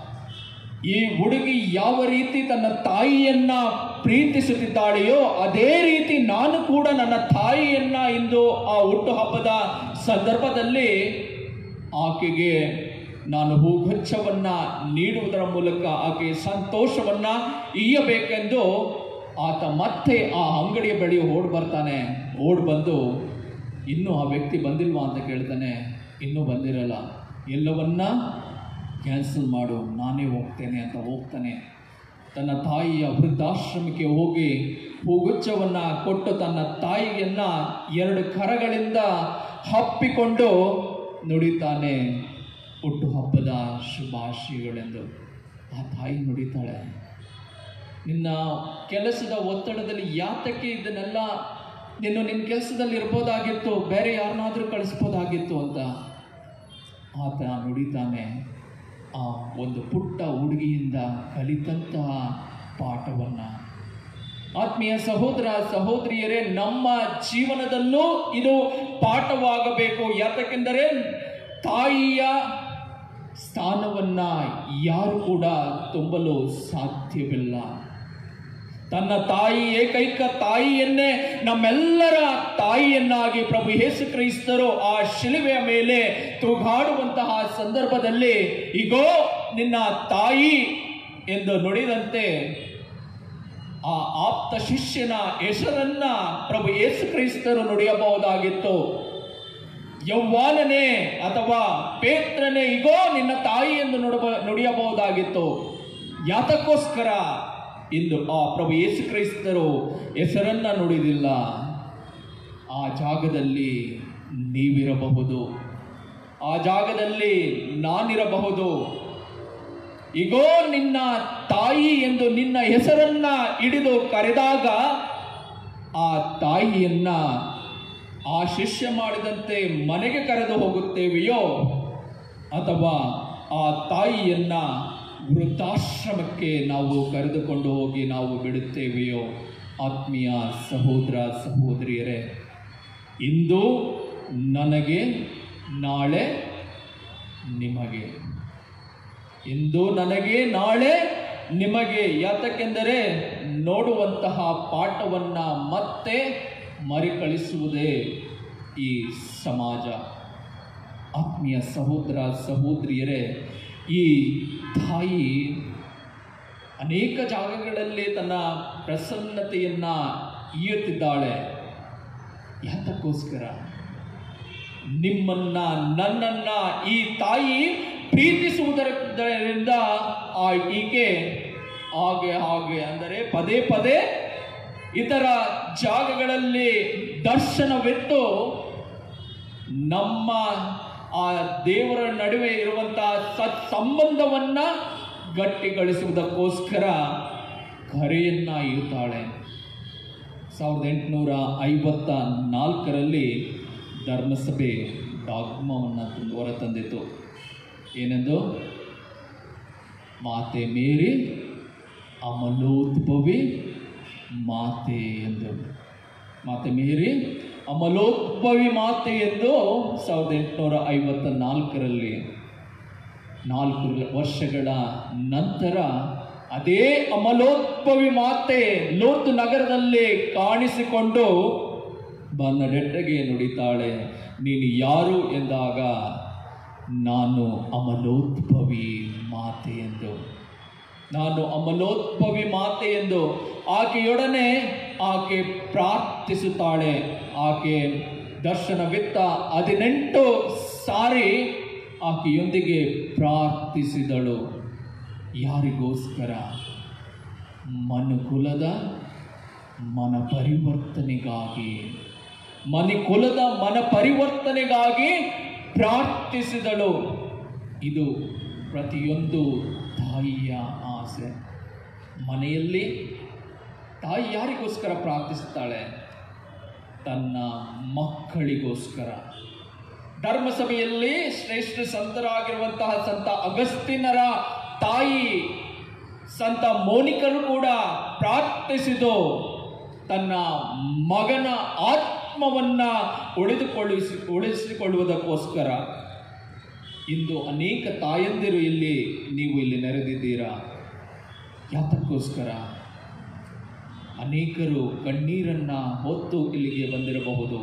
ಈ ಹುಡುಗಿ ಯಾವ ರೀತಿ ತನ್ನ ತಾಯಿಯನ್ನ ಪ್ರೀತಿಸುತ್ತಿದ್ದಾಳೆಯೋ ಅದೇ ರೀತಿ ನಾನು ಕೂಡ ನನ್ನ ತಾಯಿಯನ್ನ ಇಂದು ಆ ಹುಟ್ಟುಹಬ್ಬದ ಸಂದರ್ಭದಲ್ಲಿ ಆಕೆಗೆ ನಾನು ಹೂಗುಚ್ಛವನ್ನ ನೀಡುವುದರ ಮೂಲಕ ಆಕೆಯ ಸಂತೋಷವನ್ನ ಇಯ್ಯಬೇಕೆಂದು ಆತ ಮತ್ತೆ ಆ ಅಂಗಡಿಯ ಬಳಿ ಓಡ್ ಬರ್ತಾನೆ ಓಡ್ ಬಂದು ಇನ್ನೂ ಆ ವ್ಯಕ್ತಿ ಬಂದಿಲ್ವಾ ಅಂತ ಕೇಳ್ತಾನೆ ಇನ್ನೂ ಬಂದಿರಲ್ಲ ಎಲ್ಲವನ್ನ ಕ್ಯಾನ್ಸಲ್ ಮಾಡು ನಾನೇ ಹೋಗ್ತೇನೆ ಅಂತ ಹೋಗ್ತಾನೆ ತನ್ನ ತಾಯಿಯ ವೃದ್ಧಾಶ್ರಮಕ್ಕೆ ಹೋಗಿ ಹೂಗುಚ್ಛವನ್ನು ಕೊಟ್ಟು ತನ್ನ ತಾಯಿಯನ್ನ ಎರಡು ಕರಗಳಿಂದ ಹಪ್ಪಿಕೊಂಡು ನುಡಿತಾನೆ ಹುಟ್ಟುಹಬ್ಬದ ಶುಭಾಶಯಗಳೆಂದು ಆ ತಾಯಿ ನುಡಿತಾಳೆ ನಿನ್ನ ಕೆಲಸದ ಒತ್ತಡದಲ್ಲಿ ಯಾತಕ್ಕೆ ಇದನ್ನೆಲ್ಲ ನೀನು ನಿನ್ನ ಕೆಲಸದಲ್ಲಿ ಇರ್ಬೋದಾಗಿತ್ತು ಬೇರೆ ಯಾರನ್ನಾದರೂ ಕಳಿಸ್ಬೋದಾಗಿತ್ತು ಅಂತ ಆತ ನುಡಿತಾನೆ ಆ ಒಂದು ಪುಟ್ಟ ಹುಡುಗಿಯಿಂದ ಕಲಿತಂತಹ ಪಾಠವನ್ನು ಆತ್ಮೀಯ ಸಹೋದರ ಸಹೋದರಿಯರೇ ನಮ್ಮ ಜೀವನದಲ್ಲೂ ಇದು ಪಾಠವಾಗಬೇಕು ಯಾತಕ್ಕೆಂದರೆ ತಾಯಿಯ ಸ್ಥಾನವನ್ನ ಯಾರು ಕೂಡ ತುಂಬಲು ಸಾಧ್ಯವಿಲ್ಲ ತನ್ನ ತಾಯಿ ಏಕೈಕ ತಾಯಿಯನ್ನೇ ನಮ್ಮೆಲ್ಲರ ತಾಯಿಯನ್ನಾಗಿ ಪ್ರಭು ಯೇಸು ಕ್ರೈಸ್ತರು ಆ ಶಿಲುವೆಯ ಮೇಲೆ ತೂಗಾಡುವಂತಹ ಸಂದರ್ಭದಲ್ಲಿ ಈಗೋ ನಿನ್ನ ತಾಯಿ ಎಂದು ನುಡಿದಂತೆ ಆ ಆಪ್ತ ಶಿಷ್ಯನ ಹೆಸರನ್ನ ಪ್ರಭು ಯೇಸು ಕ್ರೈಸ್ತರು ನುಡಿಯಬಹುದಾಗಿತ್ತು ಯೌವಾನನೇ ಅಥವಾ ಪೇತ್ರನೇ ಈಗೋ ನಿನ್ನ ತಾಯಿ ಎಂದು ನುಡಬ ನುಡಿಯಬಹುದಾಗಿತ್ತು ಯಾತಕ್ಕೋಸ್ಕರ ಇಂದು ಆ ಪ್ರಭು ಯೇಸು ಕ್ರೈಸ್ತರು ಹೆಸರನ್ನ ನುಡಿದಿಲ್ಲ ಆ ಜಾಗದಲ್ಲಿ ನೀವಿರಬಹುದು ಆ ಜಾಗದಲ್ಲಿ ನಾನಿರಬಹುದು ಈಗೋ ನಿನ್ನ ತಾಯಿ ಎಂದು ನಿನ್ನ ಹೆಸರನ್ನ ಹಿಡಿದು ಕರೆದಾಗ ಆ ತಾಯಿಯನ್ನ ಆ ಶಿಷ್ಯ ಮಾಡಿದಂತೆ ಮನೆಗೆ ಕರೆದು ಹೋಗುತ್ತೇವೆಯೋ ಅಥವಾ ಆ ತಾಯಿಯನ್ನ ವೃದ್ಧಾಶ್ರಮಕ್ಕೆ ನಾವು ಕರೆದುಕೊಂಡು ಹೋಗಿ ನಾವು ಬಿಡುತ್ತೇವೆಯೋ ಆತ್ಮೀಯ ಸಹೋದರ ಸಹೋದರಿಯರೇ ಇಂದು ನನಗೆ ನಾಳೆ ನಿಮಗೆ ಇಂದು ನನಗೆ ನಾಳೆ ನಿಮಗೆ ಯಾತಕ್ಕೆಂದರೆ ನೋಡುವಂತಹ ಪಾಠವನ್ನು ಮತ್ತೆ ಮರುಕಳಿಸುವುದೇ ಈ ಸಮಾಜ ಆತ್ಮೀಯ ಸಹೋದರ ಸಹೋದರಿಯರೇ ಈ ತಾಯಿ ಅನೇಕ ಜಾಗಗಳಲ್ಲಿ ತನ್ನ ಪ್ರಸನ್ನತೆಯನ್ನು ಈಯುತ್ತಿದ್ದಾಳೆ ಯಾತಕ್ಕೋಸ್ಕರ ನಿಮ್ಮನ್ನ ನನ್ನನ್ನ ಈ ತಾಯಿ ಪ್ರೀತಿಸುವುದರಿಂದ ಆ ಈಕೆ ಹಾಗೆ ಹಾಗೆ ಅಂದರೆ ಪದೇ ಪದೇ ಇತರ ಜಾಗಗಳಲ್ಲಿ ದರ್ಶನವಿತ್ತು ನಮ್ಮ ಆ ದೇವರ ನಡುವೆ ಇರುವಂತಹ ಸತ್ ಸಂಬಂಧವನ್ನ ಗಟ್ಟಿಗೊಳಿಸುವುದಕ್ಕೋಸ್ಕರ ಕರೆಯನ್ನ ಇರುತ್ತಾಳೆ ಸಾವಿರದ ಎಂಟುನೂರ ಐವತ್ತ ನಾಲ್ಕರಲ್ಲಿ ಧರ್ಮಸಭೆ ಡಾಗ್ಮವನ್ನು ಹೊರತಂದಿತು ಏನೆಂದು ಮಾತೆ ಮೇರಿ ಅಮಲೋದ್ಭವಿ ಮಾತೆ ಎಂದು ಮಾತೆ ಮೇರಿ ಅಮಲೋದ್ಭವಿ ಮಾತೆ ಎಂದು ಸಾವಿರದ ಎಂಟುನೂರ ಐವತ್ತ ನಾಲ್ಕರಲ್ಲಿ ನಾಲ್ಕು ವರ್ಷಗಳ ನಂತರ ಅದೇ ಅಮಲೋದ್ಭವಿ ಮಾತೆ ಲೋತ್ ನಗರದಲ್ಲಿ ಕಾಣಿಸಿಕೊಂಡು ಬನ್ನಡೆಟ್ಟಗೆ ನುಡಿತಾಳೆ ನೀನು ಯಾರು ಎಂದಾಗ ನಾನು ಅಮಲೋದ್ಭವಿ ಮಾತೆ ಎಂದು ನಾನು ಅಮಲೋದ್ಭವಿ ಮಾತೆ ಎಂದು ಆಕೆಯೊಡನೆ ಆಕೆ ಪ್ರಾರ್ಥಿಸುತ್ತಾಳೆ ಆಕೆ ದರ್ಶನವಿತ್ತ ಹದಿನೆಂಟು ಸಾರಿ ಆಕೆಯೊಂದಿಗೆ ಪ್ರಾರ್ಥಿಸಿದಳು ಯಾರಿಗೋಸ್ಕರ ಮನುಕುಲದ ಮನ ಪರಿವರ್ತನೆಗಾಗಿ ಮನೆ ಕುಲದ ಮನ ಪರಿವರ್ತನೆಗಾಗಿ ಪ್ರಾರ್ಥಿಸಿದಳು ಇದು ಪ್ರತಿಯೊಂದು ತಾಯಿಯ ಆಸೆ ಮನೆಯಲ್ಲಿ ತಾಯಿ ಯಾರಿಗೋಸ್ಕರ ಪ್ರಾರ್ಥಿಸುತ್ತಾಳೆ ತನ್ನ ಮಕ್ಕಳಿಗೋಸ್ಕರ ಧರ್ಮಸಭೆಯಲ್ಲಿ ಶ್ರೇಷ್ಠ ಸಂತರಾಗಿರುವಂತಹ ಸಂತ ಅಗಸ್ತಿನರ ತಾಯಿ ಸಂತ ಮೋನಿಕರು ಕೂಡ ಪ್ರಾರ್ಥಿಸಿದು ತನ್ನ ಮಗನ ಆತ್ಮವನ್ನ ಉಳಿದುಕೊಳ್ಳಿಸಿ ಉಳಿಸಿಕೊಳ್ಳುವುದಕ್ಕೋಸ್ಕರ ಇಂದು ಅನೇಕ ತಾಯಂದಿರು ಇಲ್ಲಿ ನೀವು ಇಲ್ಲಿ ನೆರೆದಿದ್ದೀರಾ ಯಾತಕ್ಕೋಸ್ಕರ ಅನೇಕರು ಕಣ್ಣೀರನ್ನ ಹೊತ್ತು ಇಲ್ಲಿಗೆ ಬಂದಿರಬಹುದು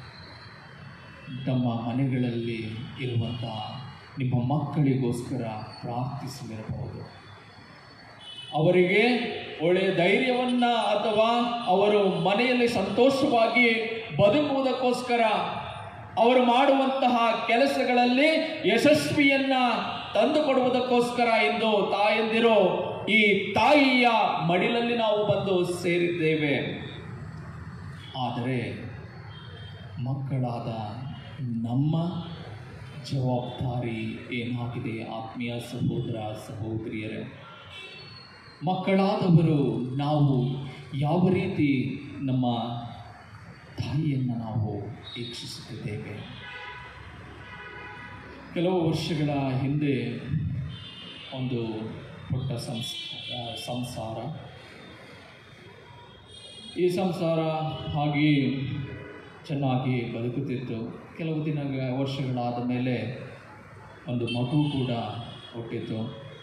ತಮ್ಮ ಮನೆಗಳಲ್ಲಿ ಇರುವಂತಹ ನಿಮ್ಮ ಮಕ್ಕಳಿಗೋಸ್ಕರ ಪ್ರಾರ್ಥಿಸಲಿರಬಹುದು ಅವರಿಗೆ ಒಳ್ಳೆಯ ಧೈರ್ಯವನ್ನ ಅಥವಾ ಅವರು ಮನೆಯಲ್ಲಿ ಸಂತೋಷವಾಗಿ ಬದುಕುವುದಕ್ಕೋಸ್ಕರ ಅವರು ಮಾಡುವಂತಹ ಕೆಲಸಗಳಲ್ಲಿ ಯಶಸ್ವಿಯನ್ನ ತಂದುಕೊಡುವುದಕ್ಕೋಸ್ಕರ ಎಂದು ತಾಯಂದಿರು ಈ ತಾಯಿಯ ಮಡಿಲಲ್ಲಿ ನಾವು ಬಂದು ಸೇರಿದ್ದೇವೆ ಆದರೆ ಮಕ್ಕಳಾದ ನಮ್ಮ ಜವಾಬ್ದಾರಿ ಏನಾಗಿದೆ ಆತ್ಮೀಯ ಸಹೋದರ ಸಹೋದರಿಯರೇ ಮಕ್ಕಳಾದವರು ನಾವು ಯಾವ ರೀತಿ ನಮ್ಮ ತಾಯಿಯನ್ನು ನಾವು ವೀಕ್ಷಿಸುತ್ತಿದ್ದೇವೆ ಕೆಲವು ವರ್ಷಗಳ ಹಿಂದೆ ಒಂದು ಪುಟ್ಟ ಸಂಸ್ ಆ, ಸಂಸಾರ ಈ ಸಂಸಾರ ಹಾಗೆ ಚೆನ್ನಾಗಿ ಬದುಕುತ್ತಿತ್ತು ಕೆಲವು ದಿನ ವರ್ಷಗಳಾದ ಮೇಲೆ ಒಂದು ಮಗು ಕೂಡ ಹುಟ್ಟಿತು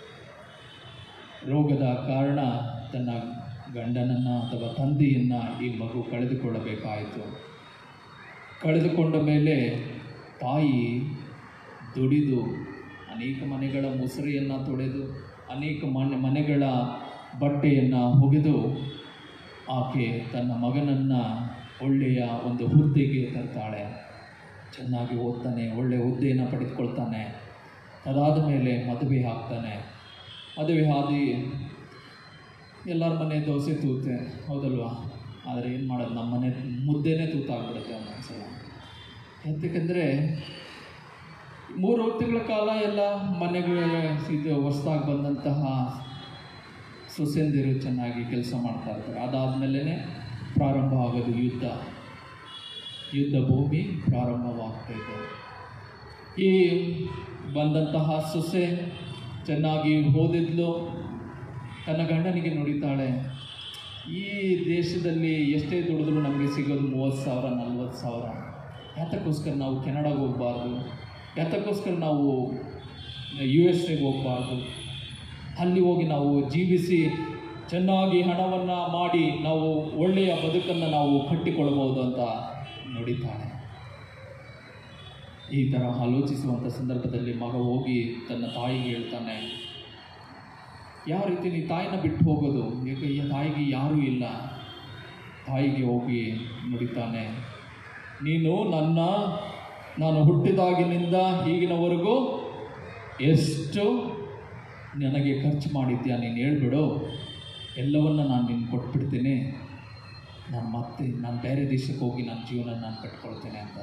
ರೋಗದ ಕಾರಣ ತನ್ನ ಗಂಡನನ್ನು ಅಥವಾ ತಂದೆಯನ್ನು ಈ ಮಗು ಕಳೆದುಕೊಳ್ಳಬೇಕಾಯಿತು ಕಳೆದುಕೊಂಡ ಮೇಲೆ ತಾಯಿ ದುಡಿದು ಅನೇಕ ಮನೆಗಳ ಮುಸುರೆಯನ್ನು ತೊಳೆದು ಅನೇಕ ಮನೆ ಮನೆಗಳ ಬಟ್ಟೆಯನ್ನು ಒಗೆದು ಆಕೆ ತನ್ನ ಮಗನನ್ನು ಒಳ್ಳೆಯ ಒಂದು ಹುದ್ದೆಗೆ ತರ್ತಾಳೆ ಚೆನ್ನಾಗಿ ಓದ್ತಾನೆ ಒಳ್ಳೆಯ ಹುದ್ದೆಯನ್ನು ಪಡೆದುಕೊಳ್ತಾನೆ ಅದಾದ ಮೇಲೆ ಮದುವೆ ಆಗ್ತಾನೆ ಮದುವೆ ಆದಿ ಎಲ್ಲರ ಮನೆ ದೋಸೆ ತೂತೆ ಹೌದಲ್ವಾ ಆದರೆ ಏನು ಮಾಡೋದು ನಮ್ಮ ಮನೆ ಮುದ್ದೆನೇ ತೂತಾಗ್ಬಿಡುತ್ತೆ ಒಂದೊಂದ್ಸಲ ಯಾತಕ್ಕೆಂದರೆ ಮೂರು ತಿಂಗಳ ಕಾಲ ಎಲ್ಲ ಮನೆಗಳ ಇದು ಹೊಸದಾಗಿ ಬಂದಂತಹ ಸೊಸೆಂದಿರು ಚೆನ್ನಾಗಿ ಕೆಲಸ ಮಾಡ್ತಾ ಇರ್ತಾರೆ ಅದಾದಮೇಲೆ ಪ್ರಾರಂಭ ಆಗೋದು ಯುದ್ಧ ಯುದ್ಧ ಭೂಮಿ ಪ್ರಾರಂಭವಾಗ್ತೈತೆ ಈ ಬಂದಂತಹ ಸೊಸೆ ಚೆನ್ನಾಗಿ ಓದಿದ್ಲು ತನ್ನ ಗಂಡನಿಗೆ ನುಡಿತಾಳೆ ಈ ದೇಶದಲ್ಲಿ ಎಷ್ಟೇ ದುಡಿದ್ರೂ ನಮಗೆ ಸಿಗೋದು ಮೂವತ್ತು ಸಾವಿರ ನಲ್ವತ್ತು ಸಾವಿರ ಯಾತಕ್ಕೋಸ್ಕರ ನಾವು ಕೆನಡಾಗೆ ಹೋಗಬಾರ್ದು ಯಾತಕ್ಕೋಸ್ಕರ ನಾವು ಯು ಎಸ್ ಎಗೆ ಹೋಗಬಾರ್ದು ಅಲ್ಲಿ ಹೋಗಿ ನಾವು ಜೀವಿಸಿ ಚೆನ್ನಾಗಿ ಹಣವನ್ನು ಮಾಡಿ ನಾವು ಒಳ್ಳೆಯ ಬದುಕನ್ನು ನಾವು ಕಟ್ಟಿಕೊಳ್ಬೋದು ಅಂತ ನುಡಿತಾಳೆ ಈ ಥರ ಆಲೋಚಿಸುವಂಥ ಸಂದರ್ಭದಲ್ಲಿ ಮಗ ಹೋಗಿ ತನ್ನ ತಾಯಿಗೆ ಹೇಳ್ತಾನೆ ಯಾವ ರೀತಿ ನೀ ತಾಯಿನ ಬಿಟ್ಟು ಹೋಗೋದು ಈಗ ಈ ತಾಯಿಗೆ ಯಾರೂ ಇಲ್ಲ ತಾಯಿಗೆ ಹೋಗಿ ನುಡಿತಾನೆ ನೀನು ನನ್ನ ನಾನು ಹುಟ್ಟಿದಾಗಿನಿಂದ ಈಗಿನವರೆಗೂ ಎಷ್ಟು ನನಗೆ ಖರ್ಚು ಮಾಡಿದ್ಯಾ ನೀನು ಹೇಳ್ಬಿಡು ಎಲ್ಲವನ್ನ ನಾನು ನಿನ್ಗೆ ಕೊಟ್ಬಿಡ್ತೀನಿ ನಾನು ಮತ್ತೆ ನಾನು ಬೇರೆ ದೇಶಕ್ಕೆ ಹೋಗಿ ನನ್ನ ಜೀವನ ನಾನು ಕಟ್ಕೊಳ್ತೇನೆ ಅಂತ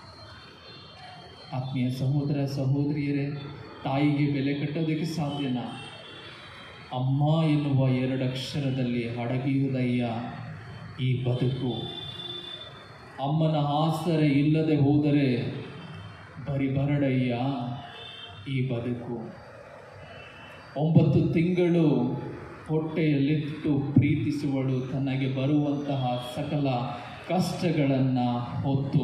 ಆತ್ಮೀಯ ಸಹೋದರ ಸಹೋದರಿಯರೇ ತಾಯಿಗೆ ಬೆಲೆ ಕಟ್ಟೋದಕ್ಕೆ ಸಾಧ್ಯನಾ ಅಮ್ಮ ಎನ್ನುವ ಎರಡು ಅಕ್ಷರದಲ್ಲಿ ಅಡಗಿಯುವುದಯ್ಯ ಈ ಬದುಕು ಅಮ್ಮನ ಆಸರೆ ಇಲ್ಲದೆ ಹೋದರೆ ಬರಿ ಬರಡಯ್ಯ ಈ ಬದುಕು ಒಂಬತ್ತು ತಿಂಗಳು ಹೊಟ್ಟೆಯಲ್ಲಿಟ್ಟು ಪ್ರೀತಿಸುವಳು ತನಗೆ ಬರುವಂತಹ ಸಕಲ ಕಷ್ಟಗಳನ್ನು ಹೊತ್ತು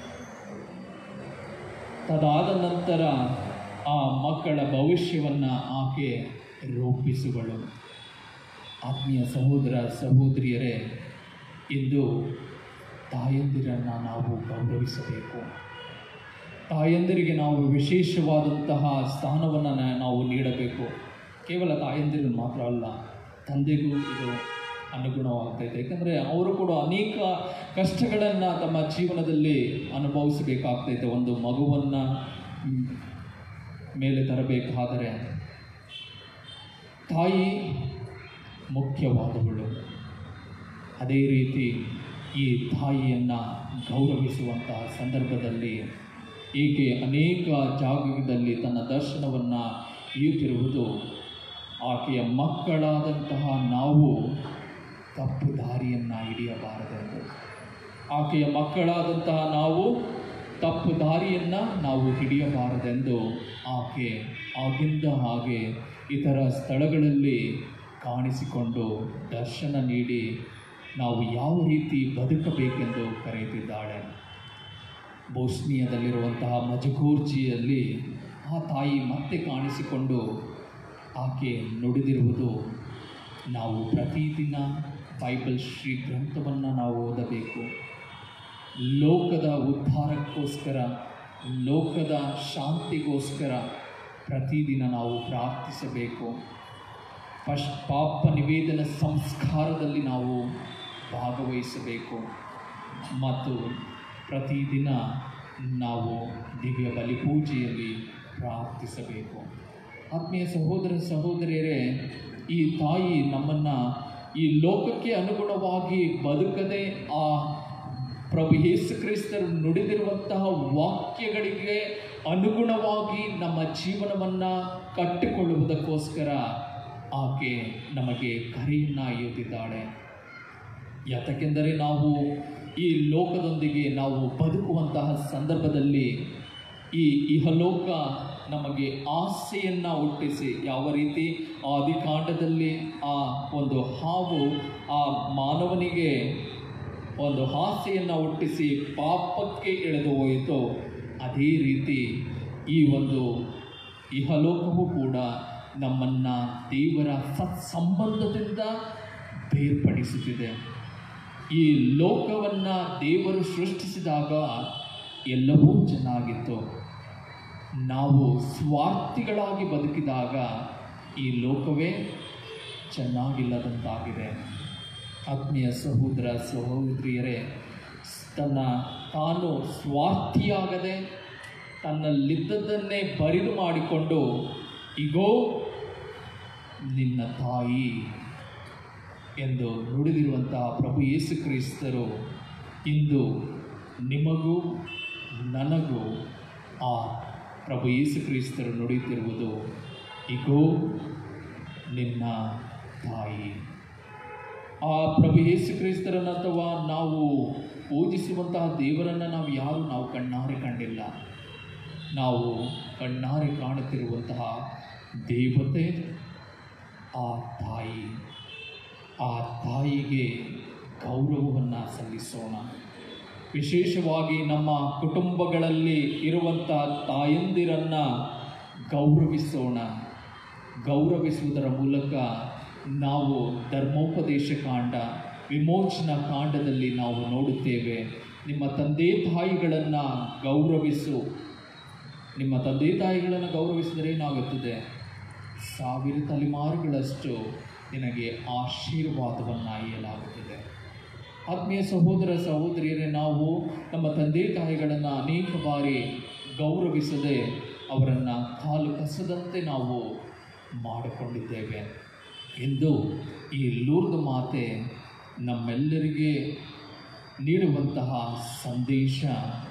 ತದಾದ ನಂತರ ಆ ಮಕ್ಕಳ ಭವಿಷ್ಯವನ್ನು ಆಕೆ ರೂಪಿಸುವಳು ಆತ್ಮೀಯ ಸಹೋದರ ಸಹೋದರಿಯರೇ ಇಂದು ತಾಯಂದಿರನ್ನು ನಾವು ಗೌರವಿಸಬೇಕು ತಾಯಂದಿರಿಗೆ ನಾವು ವಿಶೇಷವಾದಂತಹ ಸ್ಥಾನವನ್ನು ನಾವು ನೀಡಬೇಕು ಕೇವಲ ತಾಯಂದಿರಿಗೆ ಮಾತ್ರ ಅಲ್ಲ ತಂದೆಗೂ ಇದು ಅನುಗುಣವಾಗ್ತೈತೆ ಯಾಕಂದರೆ ಅವರು ಕೂಡ ಅನೇಕ ಕಷ್ಟಗಳನ್ನು ತಮ್ಮ ಜೀವನದಲ್ಲಿ ಅನುಭವಿಸಬೇಕಾಗ್ತೈತೆ ಒಂದು ಮಗುವನ್ನು ಮ್, ಮೇಲೆ ತರಬೇಕಾದರೆ ತಾಯಿ ಮುಖ್ಯವಾದವಳು ಅದೇ ರೀತಿ ಈ ತಾಯಿಯನ್ನು ಗೌರವಿಸುವಂತಹ ಸಂದರ್ಭದಲ್ಲಿ ಈಕೆ ಅನೇಕ ಜಾಗದಲ್ಲಿ ತನ್ನ ದರ್ಶನವನ್ನು ಇಯುತ್ತಿರುವುದು ಆಕೆಯ ಮಕ್ಕಳಾದಂತಹ ನಾವು ತಪ್ಪು ದಾರಿಯನ್ನು ಹಿಡಿಯಬಾರದೆಂದು ಆಕೆಯ ಮಕ್ಕಳಾದಂತಹ ನಾವು ತಪ್ಪು ದಾರಿಯನ್ನು ನಾವು ಹಿಡಿಯಬಾರದೆಂದು ಆಕೆ ಆಗಿಂದ ಹಾಗೆ ಇತರ ಸ್ಥಳಗಳಲ್ಲಿ ಕಾಣಿಸಿಕೊಂಡು ದರ್ಶನ ನೀಡಿ ನಾವು ಯಾವ ರೀತಿ ಬದುಕಬೇಕೆಂದು ಕರೆಯುತ್ತಿದ್ದಾಳೆ ಬೋಸ್ನಿಯಾದಲ್ಲಿರುವಂತಹ ಮಜಗೂರ್ಜಿಯಲ್ಲಿ ಆ ತಾಯಿ ಮತ್ತೆ ಕಾಣಿಸಿಕೊಂಡು ಆಕೆ ನುಡಿದಿರುವುದು ನಾವು ಪ್ರತಿದಿನ ಬೈಬಲ್ ಶ್ರೀ ಗ್ರಂಥವನ್ನು ನಾವು ಓದಬೇಕು ಲೋಕದ ಉದ್ಧಾರಕ್ಕೋಸ್ಕರ ಲೋಕದ ಶಾಂತಿಗೋಸ್ಕರ ಪ್ರತಿದಿನ ನಾವು ಪ್ರಾರ್ಥಿಸಬೇಕು ಪಶ್ ಪಾಪ ನಿವೇದನ ಸಂಸ್ಕಾರದಲ್ಲಿ ನಾವು ಭಾಗವಹಿಸಬೇಕು ಮತ್ತು ಪ್ರತಿದಿನ ನಾವು ದಿವ್ಯ ಬಲಿ ಪೂಜೆಯಲ್ಲಿ ಪ್ರಾರ್ಥಿಸಬೇಕು ಆತ್ಮೀಯ ಸಹೋದರ ಸಹೋದರಿಯರೇ ಈ ತಾಯಿ ನಮ್ಮನ್ನು ಈ ಲೋಕಕ್ಕೆ ಅನುಗುಣವಾಗಿ ಬದುಕದೆ ಆ ಪ್ರಭು ಯೇಸು ಕ್ರಿಸ್ತರು ನುಡಿದಿರುವಂತಹ ವಾಕ್ಯಗಳಿಗೆ ಅನುಗುಣವಾಗಿ ನಮ್ಮ ಜೀವನವನ್ನು ಕಟ್ಟಿಕೊಳ್ಳುವುದಕ್ಕೋಸ್ಕರ ಆಕೆ ನಮಗೆ ಕರೆಯನ್ನು ಒಯ್ಯುತ್ತಿದ್ದಾಳೆ ಯಾತಕ್ಕೆಂದರೆ ನಾವು ಈ ಲೋಕದೊಂದಿಗೆ ನಾವು ಬದುಕುವಂತಹ ಸಂದರ್ಭದಲ್ಲಿ ಈ ಇಹಲೋಕ ನಮಗೆ ಆಸೆಯನ್ನು ಹುಟ್ಟಿಸಿ ಯಾವ ರೀತಿ ಆದಿಕಾಂಡದಲ್ಲಿ ಆ ಒಂದು ಹಾವು ಆ ಮಾನವನಿಗೆ ಒಂದು ಆಸೆಯನ್ನು ಹುಟ್ಟಿಸಿ ಪಾಪಕ್ಕೆ ಎಳೆದು ಹೋಯಿತು ಅದೇ ರೀತಿ ಈ ಒಂದು ಇಹಲೋಕವೂ ಕೂಡ ನಮ್ಮನ್ನು ದೇವರ ಸತ್ಸಂಬಂಧದಿಂದ ಬೇರ್ಪಡಿಸುತ್ತಿದೆ ಈ ಲೋಕವನ್ನು ದೇವರು ಸೃಷ್ಟಿಸಿದಾಗ ಎಲ್ಲವೂ ಚೆನ್ನಾಗಿತ್ತು ನಾವು ಸ್ವಾರ್ಥಿಗಳಾಗಿ ಬದುಕಿದಾಗ ಈ ಲೋಕವೇ ಚೆನ್ನಾಗಿಲ್ಲದಂತಾಗಿದೆ ಆತ್ಮೀಯ ಸಹೋದರ ಸಹೋದರಿಯರೇ ತನ್ನ ತಾನು ಸ್ವಾರ್ಥಿಯಾಗದೆ ತನ್ನಲ್ಲಿದ್ದದ್ದನ್ನೇ ಬರಿದು ಮಾಡಿಕೊಂಡು ಇಗೋ ನಿನ್ನ ತಾಯಿ ಎಂದು ನುಡಿದಿರುವಂತಹ ಪ್ರಭು ಯೇಸು ಕ್ರಿಸ್ತರು ಇಂದು ನಿಮಗೂ ನನಗೂ ಆ ಪ್ರಭು ಯೇಸು ಕ್ರಿಸ್ತರು ನುಡಿಯುತ್ತಿರುವುದು ಇಗೋ ನಿನ್ನ ತಾಯಿ ಆ ಪ್ರಭು ಯೇಸು ಕ್ರಿಸ್ತರನ್ನು ಅಥವಾ ನಾವು ಪೂಜಿಸುವಂತಹ ದೇವರನ್ನು ನಾವು ಯಾರು ನಾವು ಕಣ್ಣಾರೆ ಕಂಡಿಲ್ಲ ನಾವು ಕಣ್ಣಾರೆ ಕಾಣುತ್ತಿರುವಂತಹ ದೇವತೆ ಆ ತಾಯಿ ಆ ತಾಯಿಗೆ ಗೌರವವನ್ನು ಸಲ್ಲಿಸೋಣ ವಿಶೇಷವಾಗಿ ನಮ್ಮ ಕುಟುಂಬಗಳಲ್ಲಿ ಇರುವಂಥ ತಾಯಂದಿರನ್ನು ಗೌರವಿಸೋಣ ಗೌರವಿಸುವುದರ ಮೂಲಕ ನಾವು ಧರ್ಮೋಪದೇಶ ಕಾಂಡ ವಿಮೋಚನಾ ಕಾಂಡದಲ್ಲಿ ನಾವು ನೋಡುತ್ತೇವೆ ನಿಮ್ಮ ತಂದೆ ತಾಯಿಗಳನ್ನು ಗೌರವಿಸು ನಿಮ್ಮ ತಂದೆ ತಾಯಿಗಳನ್ನು ಗೌರವಿಸಿದರೆ ಏನಾಗುತ್ತದೆ ಸಾವಿರ ತಲೆಮಾರುಗಳಷ್ಟು ನಿನಗೆ ಆಶೀರ್ವಾದವನ್ನು ಇಯಲಾಗುತ್ತದೆ ಆತ್ಮೀಯ ಸಹೋದರ ಸಹೋದರಿಯರೇ ನಾವು ನಮ್ಮ ತಂದೆ ತಾಯಿಗಳನ್ನು ಅನೇಕ ಬಾರಿ ಗೌರವಿಸದೆ ಅವರನ್ನು ಕಾಲು ಕಸದಂತೆ ನಾವು ಮಾಡಿಕೊಂಡಿದ್ದೇವೆ ಎಂದು ಈ ಲೂರ್ದ ಮಾತೆ ನಮ್ಮೆಲ್ಲರಿಗೆ ನೀಡುವಂತಹ ಸಂದೇಶ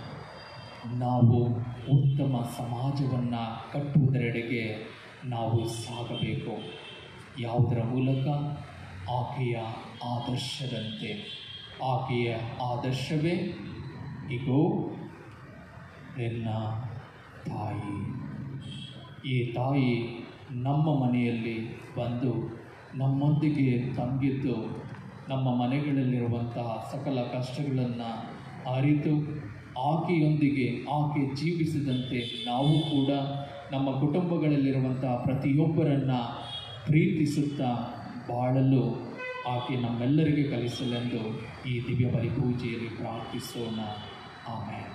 ನಾವು ಉತ್ತಮ ಸಮಾಜವನ್ನು ಕಟ್ಟುವುದರೆಡೆಗೆ ನಾವು ಸಾಗಬೇಕು ಯಾವುದರ ಮೂಲಕ ಆಕೆಯ ಆದರ್ಶದಂತೆ ಆಕೆಯ ಆದರ್ಶವೇ ಇಗೋ ನಿನ್ನ ತಾಯಿ ಈ ತಾಯಿ ನಮ್ಮ ಮನೆಯಲ್ಲಿ ಬಂದು ನಮ್ಮೊಂದಿಗೆ ತಂಗಿದ್ದು ನಮ್ಮ ಮನೆಗಳಲ್ಲಿರುವಂತಹ ಸಕಲ ಕಷ್ಟಗಳನ್ನು ಅರಿತು ಆಕೆಯೊಂದಿಗೆ ಆಕೆ ಜೀವಿಸಿದಂತೆ ನಾವು ಕೂಡ ನಮ್ಮ ಕುಟುಂಬಗಳಲ್ಲಿರುವಂತಹ ಪ್ರತಿಯೊಬ್ಬರನ್ನು ಪ್ರೀತಿಸುತ್ತಾ ಬಾಳಲು ಆಕೆ ನಮ್ಮೆಲ್ಲರಿಗೆ ಕಲಿಸಲೆಂದು ಈ ದಿವ್ಯ ಬಲಿ ಪೂಜೆಯಲ್ಲಿ ಪ್ರಾರ್ಥಿಸೋಣ ಆಮೇಲೆ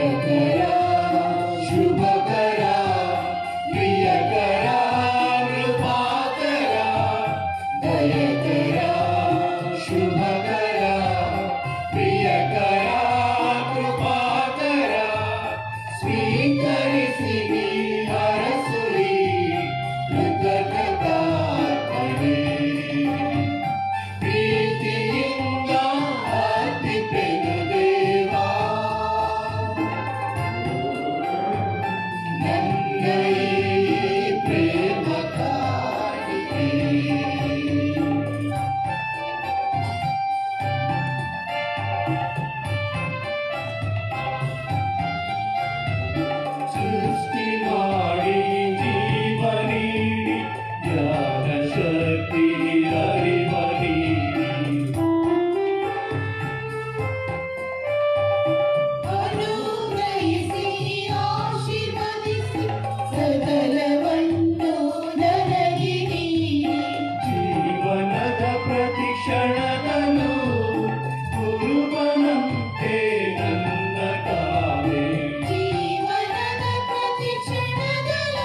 ಜಯಕರ ಶುಭಕರ ಪ್ರಿಯಕರ ಕೃಪಾಕರ ದಯಕರ ಶುಭಕರ ಪ್ರಿಯಕರ ಕೃಪಾಕರ ಸ್ವೀಕರಿಸಿ ಹರಸುರಿ ಕೃತಜ್ಞತಾರ್ಪಣೆ ಪ್ರೀತಿಯಿಂದ ಅರ್ಪಿಪೆನು ದೇವಾ ನನ್ನ ಈ ಪ್ರೇಮ ಕಾಣಿಕೆ ಸೃಷ್ಟಿ ಮಾಡಿ ಜೀವ ನೀಡಿ ಜ್ಞಾನ ಶಕ್ತಿ ಅರಿವ ನೀಡಿ ಅನುಗ್ರಹಿಸಿ ಆಶೀರ್ವದಿಸಿ ಸಕಲವನ್ನು ನನಗೆ ನೀಡಿ ಜೀವನದ ಪ್ರತಿ ಕ್ಷಣದಲ್ಲೂ ಗುರುವನಂತೆ ನನ್ನ ಕಾವೇ ಜೀವನದ ಪ್ರತಿ ಕ್ಷಣದಲ್ಲೂ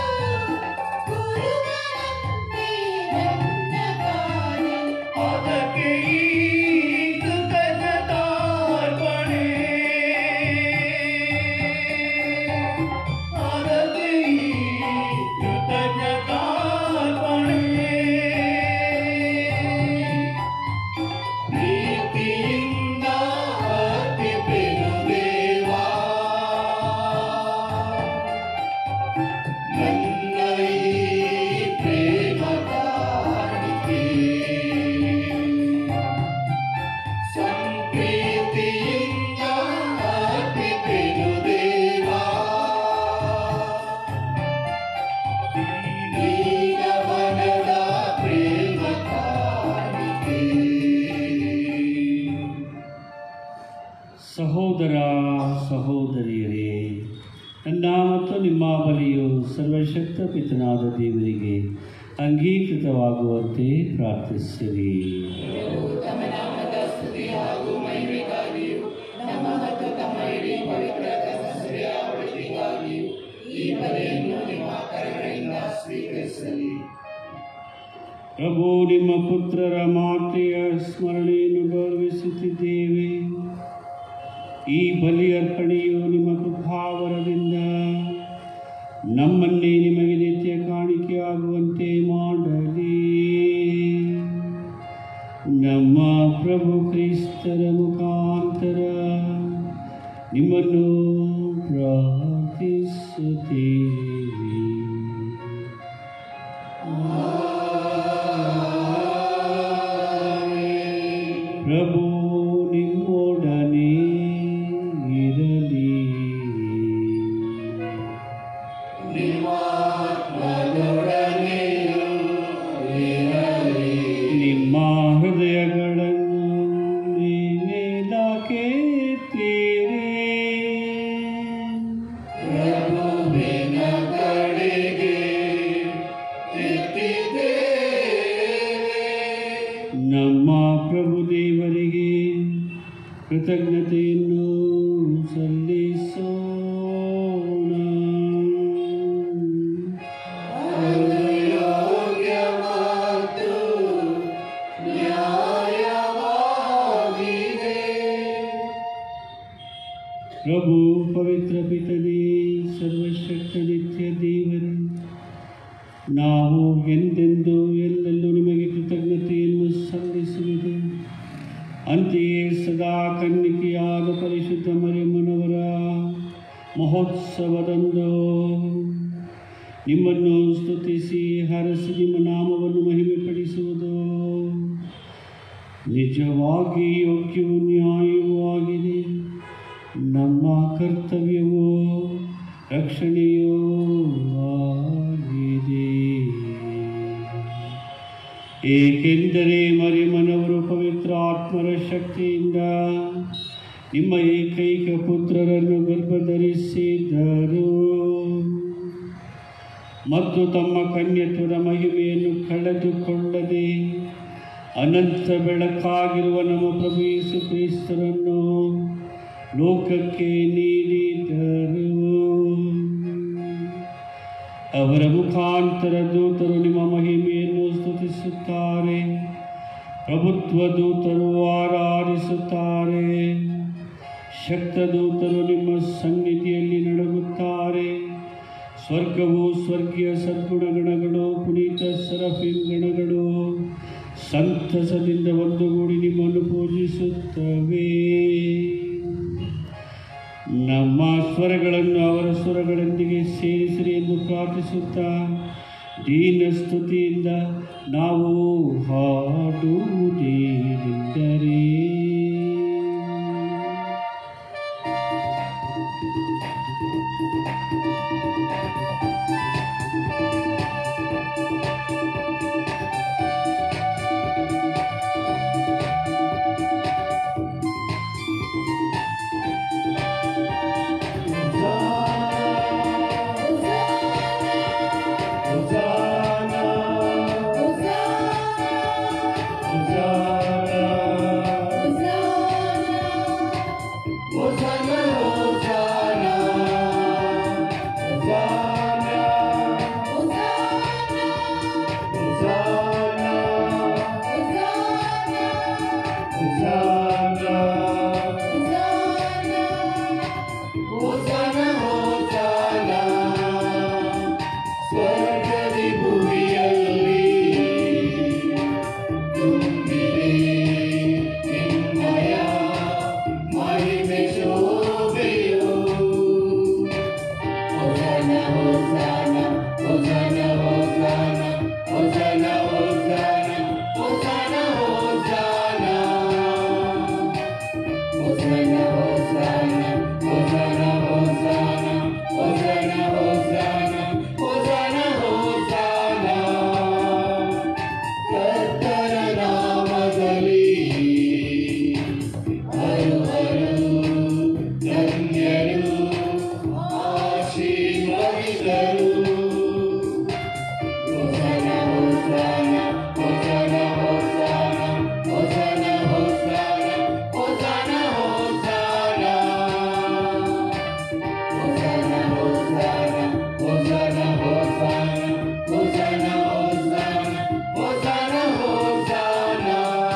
ಗುರುವನಂತೆ ನನ್ನ ಕಾಣೆ ಅದಕ್ಕೆ ಈ ಕೃತಜ್ಞತಾರ್ಪಣೆ ಅದಕ್ಕೆ ಈ ಕೃತಜ್ಞತಾರ್ಪಣೆ ಪ್ರೀತಿಯಿಂದ ಅರ್ಪಿಪೆನು ದೇವಾ ನನ್ನ ಈ ಪ್ರೇಮ ಕಾಣಿಕೆ ಸಂಪ್ರೀತಿಯಿಂದ ಅರ್ಪಿಪೆನು ದೇವಾ ನೀಲವನದ ಪ್ರೇಮ ಕಾಣಿಕೆ ಸಹೋದರ ಸಹೋದರಿಯರೇ ನನ್ನ ಮತ್ತು ನಿಮ್ಮ ಬಲಿಯು ಸರ್ವಶಕ್ತ ಪಿತನಾದ ದೇವರಿಗೆ ಅಂಗೀಕೃತವಾಗುವಂತೆ ಪ್ರಾರ್ಥಿಸಿರಿ ಪ್ರಭು ನಿಮ್ಮ ಪುತ್ರರ ಮಾತೆಯ ಸ್ಮರಣೆಯನ್ನು ಗೌರವಿಸುತ್ತಿದ್ದೇವೆ ಈ ಬಲಿ ಅರ್ಪಣೆಯು ನಿಮ್ಮ ಕೃಪಾವರದಿಂದ ನಮ್ಮನ್ನೇ ನಿಮಗೆ ನಿತ್ಯ ಕಾಣಿಕೆಯಾಗುವಂತೆ ಮಾಡಲಿ ನಮ್ಮ ಪ್ರಭು ಕ್ರಿಸ್ತರ ಮುಖಾಂತರ ನಿಮ್ಮನ್ನು ಪ್ರಾರ್ಥಿಸುತ್ತೇವೆ ಪ್ರಭು ನಿಮ್ಮೊಡನೆ ಇರಲಿ ನಿಮ್ಮ ಹೃದಯಗಳನ್ನು ಮೇಲಕ್ಕೆ ಪ್ರಭುವಿನ ಕಡೆಗೆ ಎತ್ತಿದ್ದೇವೆ ನಮ್ಮ ಪ್ರಭು ದೇವರಿಗೆ ಕೃತಜ್ಞತೆಯನ್ನು ಸಲ್ಲಿಸೋಣ ಯೋಗ್ಯ ಮತ್ತು ನ್ಯಾಯವಾಗಿದೆ ಪ್ರಭು ಪವಿತ್ರ ಪಿತನೇ ಸರ್ವಶಕ್ತ ನಿತ್ಯ ದೇವರೇ ನಾವು ಎಂದೆಂದು ಎಲ್ಲೆಲ್ಲೂ ನಿಮಗೆ ಕೃತಜ್ಞತೆಯನ್ನು ಸಲ್ಲಿಸುವುದು ಅಂತೆಯೇ ಸದಾ ಕನ್ನಿಕೆಯಾದ ಪರಿಶುದ್ಧ ಮರಿಯಮ್ಮನವರ ಮಹೋತ್ಸವದಂದು ನಿಮ್ಮನ್ನು ಸ್ತುತಿಸಿ ಹರಸಿ ನಿಮ್ಮ ನಾಮವನ್ನು ಮಹಿಮೆಪಡಿಸುವುದು ನಿಜವಾಗಿ ಯೋಗ್ಯವೂ ನ್ಯಾಯವೂ ಆಗಿದೆ ನಮ್ಮ ಕರ್ತವ್ಯವೂ ರಕ್ಷಣೆಯೂ ಆಗಿದೆ ಏಕೆಂದರೆ ಮರಿಮನವರು ಪವಿತ್ರ ಆತ್ಮರ ಶಕ್ತಿಯಿಂದ ನಿಮ್ಮ ಏಕೈಕ ಪುತ್ರರನ್ನು ಗರ್ಭಧರಿಸಿದರು ಮತ್ತು ತಮ್ಮ ಕನ್ಯತ್ವದ ಮಹಿಮೆಯನ್ನು ಕಳೆದುಕೊಳ್ಳದೆ ಅನಂತ ಬೆಳಕಾಗಿರುವ ನಮ್ಮ ಪ್ರಭು ಯೇಸು ಕ್ರಿಸ್ತರನ್ನು ಲೋಕಕ್ಕೆ ನೀಡಿದರು ಅವರ ಮುಖಾಂತರ ದೂತರು ನಿಮ್ಮ ಮಹಿಮೆಯನ್ನು ಸ್ತುತಿಸುತ್ತಾರೆ ಪ್ರಭುತ್ವ ದೂತರು ಆರಾಧಿಸುತ್ತಾರೆ ಶಕ್ತ ದೂತರು ನಿಮ್ಮ ಸನ್ನಿಧಿಯಲ್ಲಿ ನಡಗುತ್ತಾರೆ ಸ್ವರ್ಗವು ಸ್ವರ್ಗೀಯ ಸದ್ಗುಣಗಣಗಳು ಪುನೀತ ಸರಫಿನ್ ಗಣಗಳು ಸಂತಸದಿಂದ ಒಂದುಗೂಡಿ ನಿಮ್ಮನ್ನು ಪೂಜಿಸುತ್ತವೆ ನಮ್ಮ ಸ್ವರಗಳನ್ನು ಅವರ ಸ್ವರಗಳೊಂದಿಗೆ ಸೇರಿಸಿರಿ ಎಂದು ಪ್ರಾರ್ಥಿಸುತ್ತಾ ದೀನ ಸ್ತುತಿಯಿಂದ ನಾವು ಹಾಡುವುದೇನೆಂದರೆ ಸ್ವರ್ಗದಿ ಭುವಿಯಲ್ಲಿ ತುಂಬಿದೆ ನಿಮ್ಮಯ ಮಹಿಮೆ ಶೋಭೆಯು ಹೊಸನ ಹೊಸನ ಹೊಸನ ಹೊಸನ ಹೊಸನ ಹೊಸನ ಹೊಸನ ಹೊಸನ ಹೊಸನ ಹೊಸನ ಹೊಸನ ಹೊಸನ ಹೊಸನ ಹೊಸನ ಹೊಸನ ಹೊಸನ ಕರ್ತರ ನಾಮದಲ್ಲಿ ಹರು ಹರು ಧನ್ಯರು ಆಶೀರ್ವದಿಸರು ಹೊಸನ ಹೊಸನ ಹೊಸನ ಹೊಸನ ಹೊಸನ ಹೊಸನ ಹೊಸನ ಹೊಸನ ಹೊಸನ ಹೊಸನ ಹೊಸನ ಹೊಸನ ಹೊಸನ ಹೊಸನ ಹೊಸನ ಹೊಸನ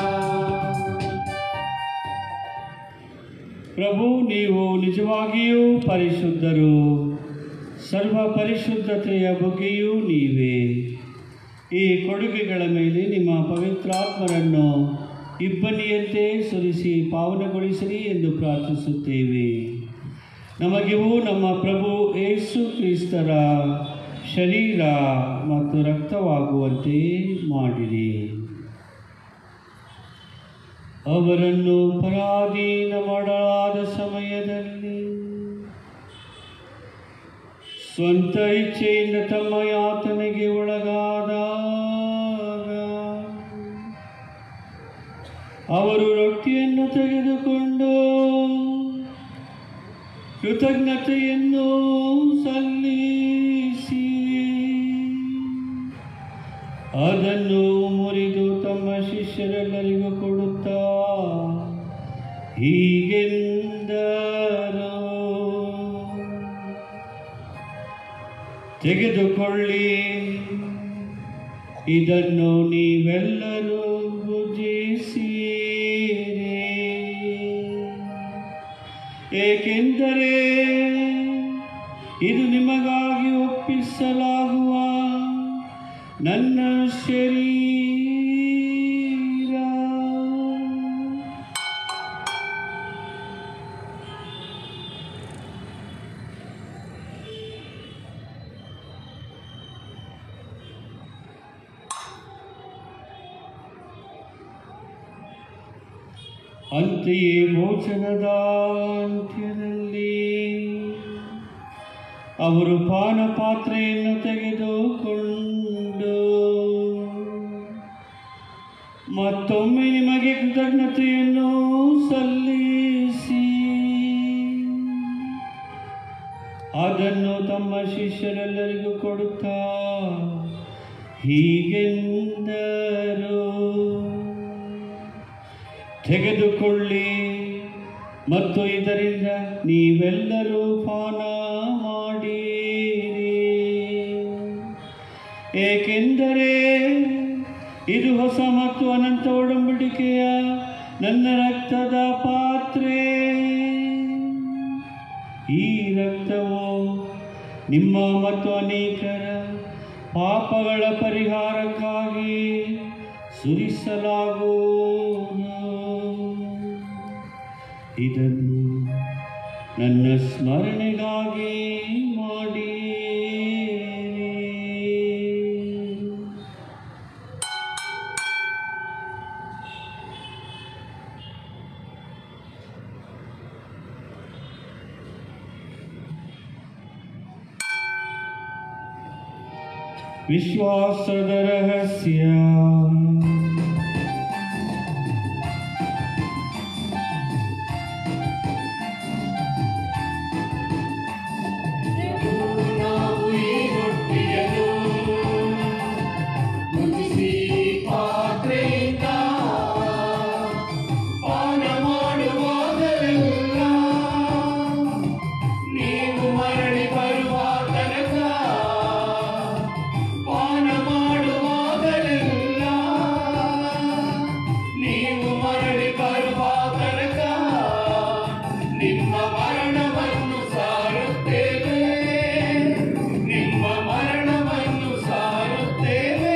ಪ್ರಭು ನೀವು ನಿಜವಾಗಿಯೂ ಪರಿಶುದ್ಧರು ಸರ್ವ ಪರಿಶುದ್ಧತೆಯ ಬಗ್ಗೆಯೂ ನೀವೇ ಈ ಕೊಡುಗೆಗಳ ಮೇಲೆ ನಿಮ್ಮ ಪವಿತ್ರಾತ್ಮರನ್ನು ಇಬ್ಬನಿಯಂತೆ ಸುರಿಸಿ ಪಾವನಗೊಳಿಸಿರಿ ಎಂದು ಪ್ರಾರ್ಥಿಸುತ್ತೇವೆ ನಮಗಿವು ನಮ್ಮ ಪ್ರಭು ಏಸು ಕ್ರಿಸ್ತರ ಶರೀರ ಮತ್ತು ರಕ್ತವಾಗುವಂತೆ ಮಾಡಿರಿ ಅವರನ್ನು ಪರಾಧೀನ ಮಾಡಲಾದ ಸಮಯದಲ್ಲಿ ಸ್ವಂತ ಇಚ್ಛೆಯಿಂದ ತಮ್ಮ ಯಾತನೆಗೆ ಒಳಗಾದಾಗ ಅವರು ರೊಟ್ಟಿಯನ್ನು ತೆಗೆದುಕೊಂಡು ಕೃತಜ್ಞತೆಯನ್ನು ಸಲ್ಲಿಸಿ ಅದನ್ನು ಮುರಿದು ತಮ್ಮ ಶಿಷ್ಯರೆಲ್ಲರಿಗೂ ಕೊಡುತ್ತಾ ಹೀಗೆಂದರು ತೆಗೆದುಕೊಳ್ಳಿ ಇದನ್ನು ನೀವೆಲ್ಲರೂ ಭುಜಿಸಿರಿ ಏಕೆಂದರೆ ಇದು ನಿಮಗಾಗಿ ಒಪ್ಪಿಸಲಾಗುವ ನನ್ನ ಶರೀರ ಅಂತೆಯೇ ಭೋಜನದ ಅಂತ್ಯದಲ್ಲಿ ಅವರು ಪಾನ ಪಾತ್ರೆಯನ್ನು ತೆಗೆದುಕೊಂಡು ಮತ್ತೊಮ್ಮೆ ನಿಮಗೆ ಕೃತಜ್ಞತೆಯನ್ನು ಸಲ್ಲಿಸಿ ಅದನ್ನು ತಮ್ಮ ಶಿಷ್ಯರೆಲ್ಲರಿಗೂ ಕೊಡುತ್ತಾ ಹೀಗೆಂದರು ತೆಗೆದುಕೊಳ್ಳಿ ಮತ್ತು ಇದರಿಂದ ನೀವೆಲ್ಲರೂ ಪಾನ ಮಾಡಿರಿ ಏಕೆಂದರೆ ಇದು ಹೊಸ ಮತ್ತು ಅನಂತ ಒಡಂಬಡಿಕೆಯ ನನ್ನ ರಕ್ತದ ಪಾತ್ರೆ ಈ ರಕ್ತವು ನಿಮ್ಮ ಮತ್ತು ಅನೇಕರ ಪಾಪಗಳ ಪರಿಹಾರಕ್ಕಾಗಿ ಸುರಿಸಲಾಗುವುದು ಇದನ್ನು ನನ್ನ ಸ್ಮರಣೆಗಾಗಿ ಮಾಡಿ ವಿಶ್ವಾಸದ ರಹಸ್ಯ ನಾವು ಈ ರೊಟ್ಟಿಯನ್ನು ಮುಗಿಸಿ ಪಾತ್ರೆಯಿಂದ ಪಾನ ಮಾಡುವಾಗಲೆಲ್ಲ ನೀವು ಮರಳಿ ಬರುವ ತನಕ ಪಾನ ಮಾಡುವಾಗಲೆಲ್ಲ ನೀವು ಮರಳಿ ಬರುವ ತನಕ ನಿಮ್ಮ ಮರಣವನ್ನು ಸಾರುತ್ತೇವೆ ನಿಮ್ಮ ಮರಣವನ್ನು ಸಾರುತ್ತೇವೆ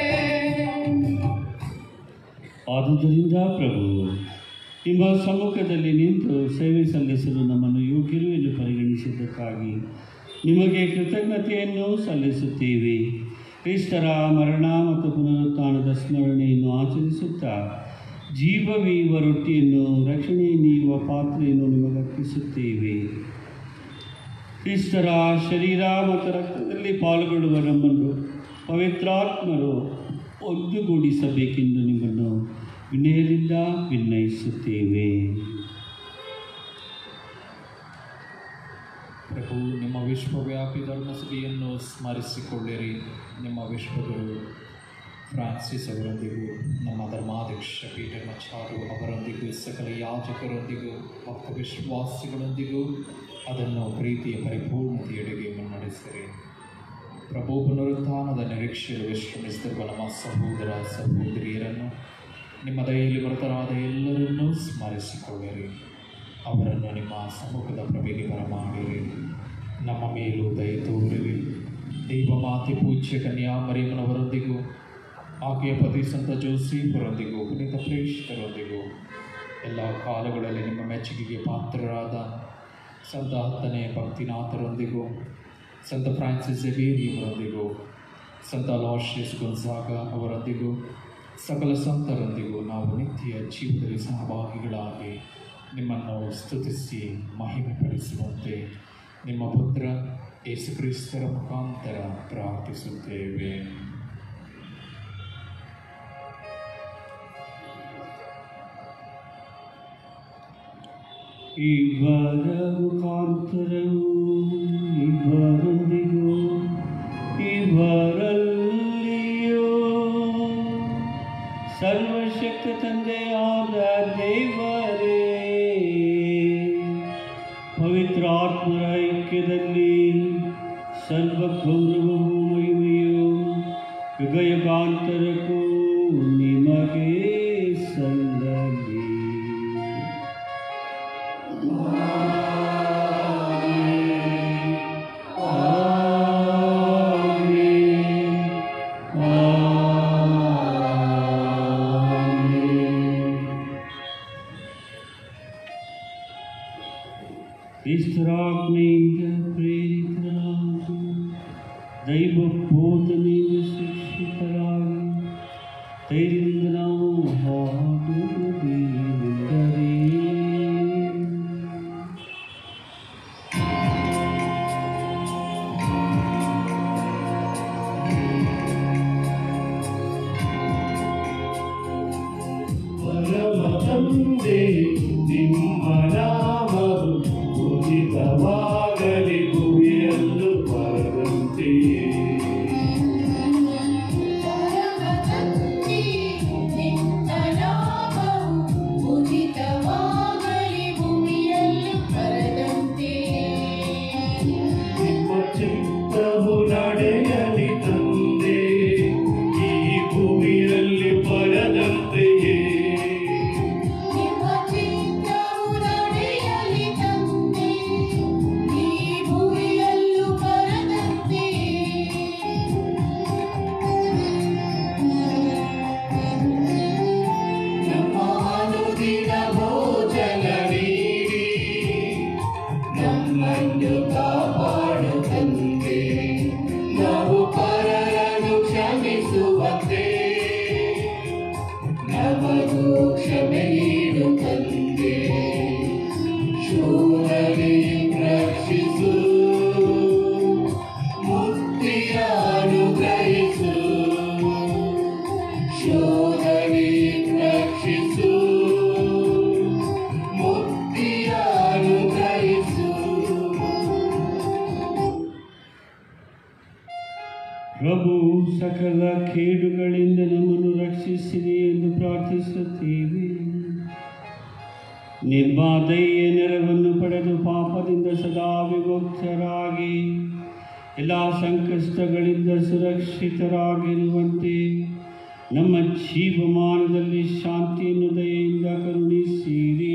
ಆದುದರಿಂದ ಪ್ರಭು ನಿಮ್ಮ ಸಮ್ಮುಖದಲ್ಲಿ ನಿಂತು ಸೇವೆ ಸಲ್ಲಿಸಲು ನಮ್ಮನ್ನು ಯೋಗ್ಯರು ಎಂದು ಪರಿಗಣಿಸಿದ್ದಕ್ಕಾಗಿ ನಿಮಗೆ ಕೃತಜ್ಞತೆಯನ್ನು ಸಲ್ಲಿಸುತ್ತೇವೆ ಕ್ರಿಸ್ತರ ಮರಣ ಮತ್ತು ಪುನರುತ್ಥಾನದ ಸ್ಮರಣೆಯನ್ನು ಆಚರಿಸುತ್ತಾ ಜೀವವೀವ ರೊಟ್ಟಿಯನ್ನು ರಕ್ಷಣೆ ನೀಡುವ ಪಾತ್ರೆಯನ್ನು ನಿಮಗರ್ಪಿಸುತ್ತೇವೆ ಕ್ರಿಸ್ತರ ಶರೀರ ಮತ್ತು ರಕ್ತದಲ್ಲಿ ಪಾಲ್ಗೊಳ್ಳುವ ನಮ್ಮನ್ನು ಪವಿತ್ರಾತ್ಮರು ಒಂದುಗೂಡಿಸಬೇಕೆಂದು ನಿಮ್ಮನ್ನು ವಿನಯದಿಂದ ವಿನಯಿಸುತ್ತೇವೆ ಪ್ರಭು ನಿಮ್ಮ ವಿಶ್ವವ್ಯಾಪಿ ಧರ್ಮಸಭೆಯನ್ನು ಸ್ಮರಿಸಿಕೊಳ್ಳಿರಿ ನಿಮ್ಮ ವಿಶ್ವಗುರು ಫ್ರಾನ್ಸಿಸ್ ಅವರೊಂದಿಗೂ ನಮ್ಮ ಧರ್ಮಾಧ್ಯಕ್ಷ ಪೀಟರ್ ಮಚಾರು ಅವರೊಂದಿಗೂ ಸಕಲ ಯಾಜಕರೊಂದಿಗೂ ಮತ್ತು ವಿಶ್ವಾಸಿಗಳೊಂದಿಗೂ ಅದನ್ನು ಪ್ರೀತಿಯ ಪರಿಪೂರ್ಣತೆಯೆಡೆಗೆ ಮುನ್ನಡೆಸಿರಿ ಪ್ರಭು ಪುನರುತ್ಥಾನದ ನಿರೀಕ್ಷೆಯಲ್ಲಿ ವಿಶ್ರಮಿಸುತ್ತಿರುವ ನಮ್ಮ ಸಹೋದರ ಸಹೋದರಿಯರನ್ನು ನಿಮ್ಮ ದಯೆಯಲ್ಲಿ ಮೃತರಾದ ಎಲ್ಲರನ್ನೂ ಸ್ಮರಿಸಿಕೊಳ್ಳಿರಿ ಅವರನ್ನು ನಿಮ್ಮ ಸಮ್ಮುಖದ ಪ್ರಭೆಗೆ ಬರಮಾಡಿರಿ ನಮ್ಮ ಮೇಲೂ ದಯ ತೋರಿರಿ ದೈವ ಮಾತೆ ಪೂಜ್ಯ ಕನ್ಯಾ ಮರಿಯಮ್ಮನವರೊಂದಿಗೂ ಆಕೆಯ ಪತಿ ಸಂತ ಜೋಸೀಫರೊಂದಿಗೂ ಪುನೀತ ಪ್ರೇಕ್ಷಕರೊಂದಿಗೂ ಎಲ್ಲ ಕಾಲಗಳಲ್ಲಿ ನಿಮ್ಮ ಮೆಚ್ಚುಗೆಗೆ ಪಾತ್ರರಾದ ಸಂತ ಹತ್ತನೇ ಭಕ್ತಿನಾಥರೊಂದಿಗೂ ಸಂತ ಫ್ರಾನ್ಸಿಸ್ ಜೆವೇರಿಯವರೊಂದಿಗೂ ಸಂತ ಲಾಶಿಯಸ್ ಗೊಂಜಾಗ ಅವರೊಂದಿಗೂ ಸಕಲ ಸಂತರೊಂದಿಗೂ ನಾವು ನಿತ್ಯ ಜೀವನದಲ್ಲಿ ಸಹಭಾಗಿಗಳಾಗಿ ನಿಮ್ಮನ್ನು ಸ್ತುತಿಸಿ ಮಹಿಮೆಪಡಿಸುವಂತೆ ನಿಮ್ಮ ಪುತ್ರ ಯೇಸುಕ್ರಿಸ್ತರ ಮುಖಾಂತರ ಪ್ರಾರ್ಥಿಸುತ್ತೇವೆ ಇವರ ಮುಖಾಂತರವು ಇವರೊಂದಿಗೂ ಇವರಲ್ಲಿಯೂ ಸರ್ವಶಕ್ತ ತಂದೆಯಾದ ದೇವರೇ ಪವಿತ್ರಾತ್ಮರ ಐಕ್ಯದಲ್ಲಿ ಸರ್ವ ಗೌರವವು ಮಹಿಮೆಯು ಯುಗ ಯುಗಾಂತರಕ್ಕೂ ನಿಮಗೆ ಸಲ್ಲಲಿ ಕ್ರಿಸ್ತರಾಜ್ಞೆಯಿಂದ ಪ್ರೇರಿತರಾಗಿ ದೈವ ಬೋಧನೆಯಿಂದ ಶಿಕ್ಷಿತರಾಗಿ ಧೈರ್ಯದಿಂದ ನಾವು ಹಾಡುವುದೇನೆಂದರೆ ಪರಮ ತಂದೆ ನಿಮ್ಮ ನಾಮವು ಉಚಿತವಾಗಲಿ ಭೂಮಿಯಲ್ಲೂ ಬರದಂತೆಯೇ ಪರಮತಂದೆ ನಿನ್ನ ನಾಮವು ಉಚಿತವಾಗಲಿ ಭೂಮಿಯಲ್ಲೂ ಪ್ರಭು ಸಕಲ ಕೇಡುಗಳಿಂದ ನಮ್ಮನ್ನು ರಕ್ಷಿಸಿರಿ ಎಂದು ಪ್ರಾರ್ಥಿಸುತ್ತೇವೆ ನಿಮ್ಮ ದಯೆಯ ನೆರವನ್ನು ಪಡೆದು ಪಾಪದಿಂದ ಸದಾ ವಿಮುಕ್ತರಾಗಿ ಎಲ್ಲ ಸಂಕಷ್ಟಗಳಿಂದ ಸುರಕ್ಷಿತರಾಗಿರುವಂತೆ ನಮ್ಮ ಜೀವಮಾನದಲ್ಲಿ ಶಾಂತಿಯನ್ನು ದಯೆಯಿಂದ ಕರುಣಿಸಿರಿ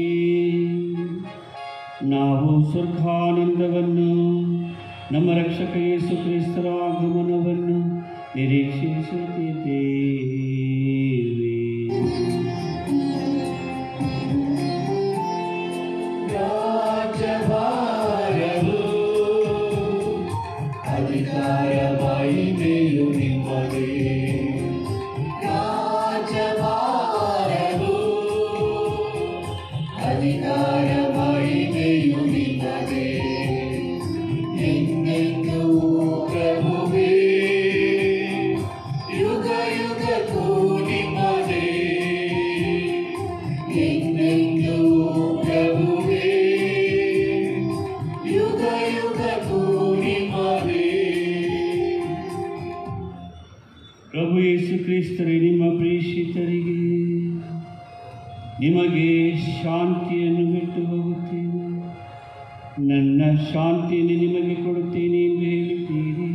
ನಾವು ಸ್ವರ್ಗಾನಂದವನ್ನು ನಮ್ಮ ರಕ್ಷಕ ಯೇಸು ಕ್ರಿಸ್ತರ ಆಗಮನವನ್ನು ನಿರೀಕ್ಷಿಸುತ್ತಿದ್ದೇವೆ ರಾಜಭಾರವು ಅಧಿಕಾರ ಮಹಿಮೆಯು ನಿಮ್ಮದೇ ರಾಜಭಾರವು ಅಧಿಕಾರ ಮಹಿಮೆಯು ನಿಮ್ಮದೇ ಎಂದೆಂದೂ ಪ್ರಭುವೇ ಯುಗ ಯುಗಕ್ಕೂ ನಿಮ್ಮದೇ ಎಂದೆಂದೂ ಪ್ರಭುವೇ ಯುಗ ಯುಗಕ್ಕೂ ನಿಮ್ಮದೇ ಪ್ರಭು ಯೇಸು ಕ್ರಿಸ್ತರೇ ನಿಮ್ಮ ಪ್ರೇಷಿತರಿಗೆ ನಿಮಗೆ ಶಾಂತಿಯನ್ನು ಬಿಟ್ಟು ಹೋಗುತ್ತೇನೆ ನನ್ನ ಶಾಂತಿಯನ್ನು ನಿಮಗೆ ಕೊಡುತ್ತೇನೆ ಎಂದು ಹೇಳಿದ್ದೀರಿ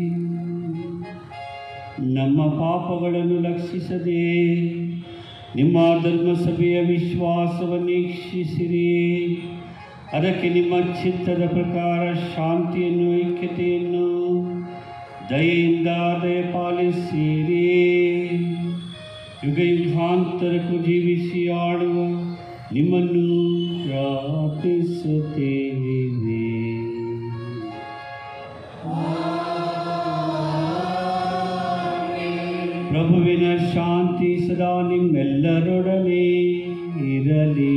ನಮ್ಮ ಪಾಪಗಳನ್ನು ಲಕ್ಷಿಸದೆ ನಿಮ್ಮ ಧರ್ಮಸಭೆಯ ವಿಶ್ವಾಸವನ್ನು ವೀಕ್ಷಿಸಿರಿ ಅದಕ್ಕೆ ನಿಮ್ಮ ಚಿತ್ತದ ಪ್ರಕಾರ ಶಾಂತಿಯನ್ನು ಐಕ್ಯತೆಯನ್ನು ದಯೆಯಿಂದ ದಯಪಾಲಿಸಿರಿ ಯುಗ ಯುಗಾಂತರಕ್ಕೂ ಜೀವಿಸಿ ಆಡುವ ನಿಮ್ಮನ್ನು ಪ್ರಾರ್ಥಿಸುತ್ತೇವೆ ಪ್ರಭುವಿನ ಶಾಂತಿ ಸದಾ ನಿಮ್ಮೆಲ್ಲರೊಡನೆ ಇರಲಿ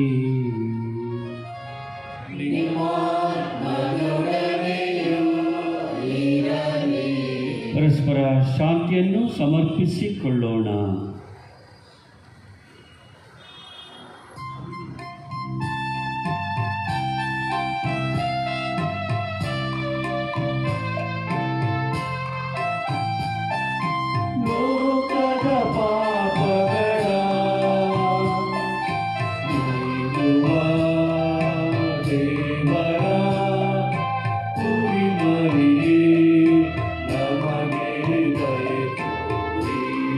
ಪರಸ್ಪರ ಶಾಂತಿಯನ್ನು ಸಮರ್ಪಿಸಿಕೊಳ್ಳೋಣ ಲೋಕದ ಪಾಪಗಳ ನೀಗುವ ದೇವರ ಕುರಿಮರಿಯೇ ನಮಗೆ ದಯೆ ತೋರಿ.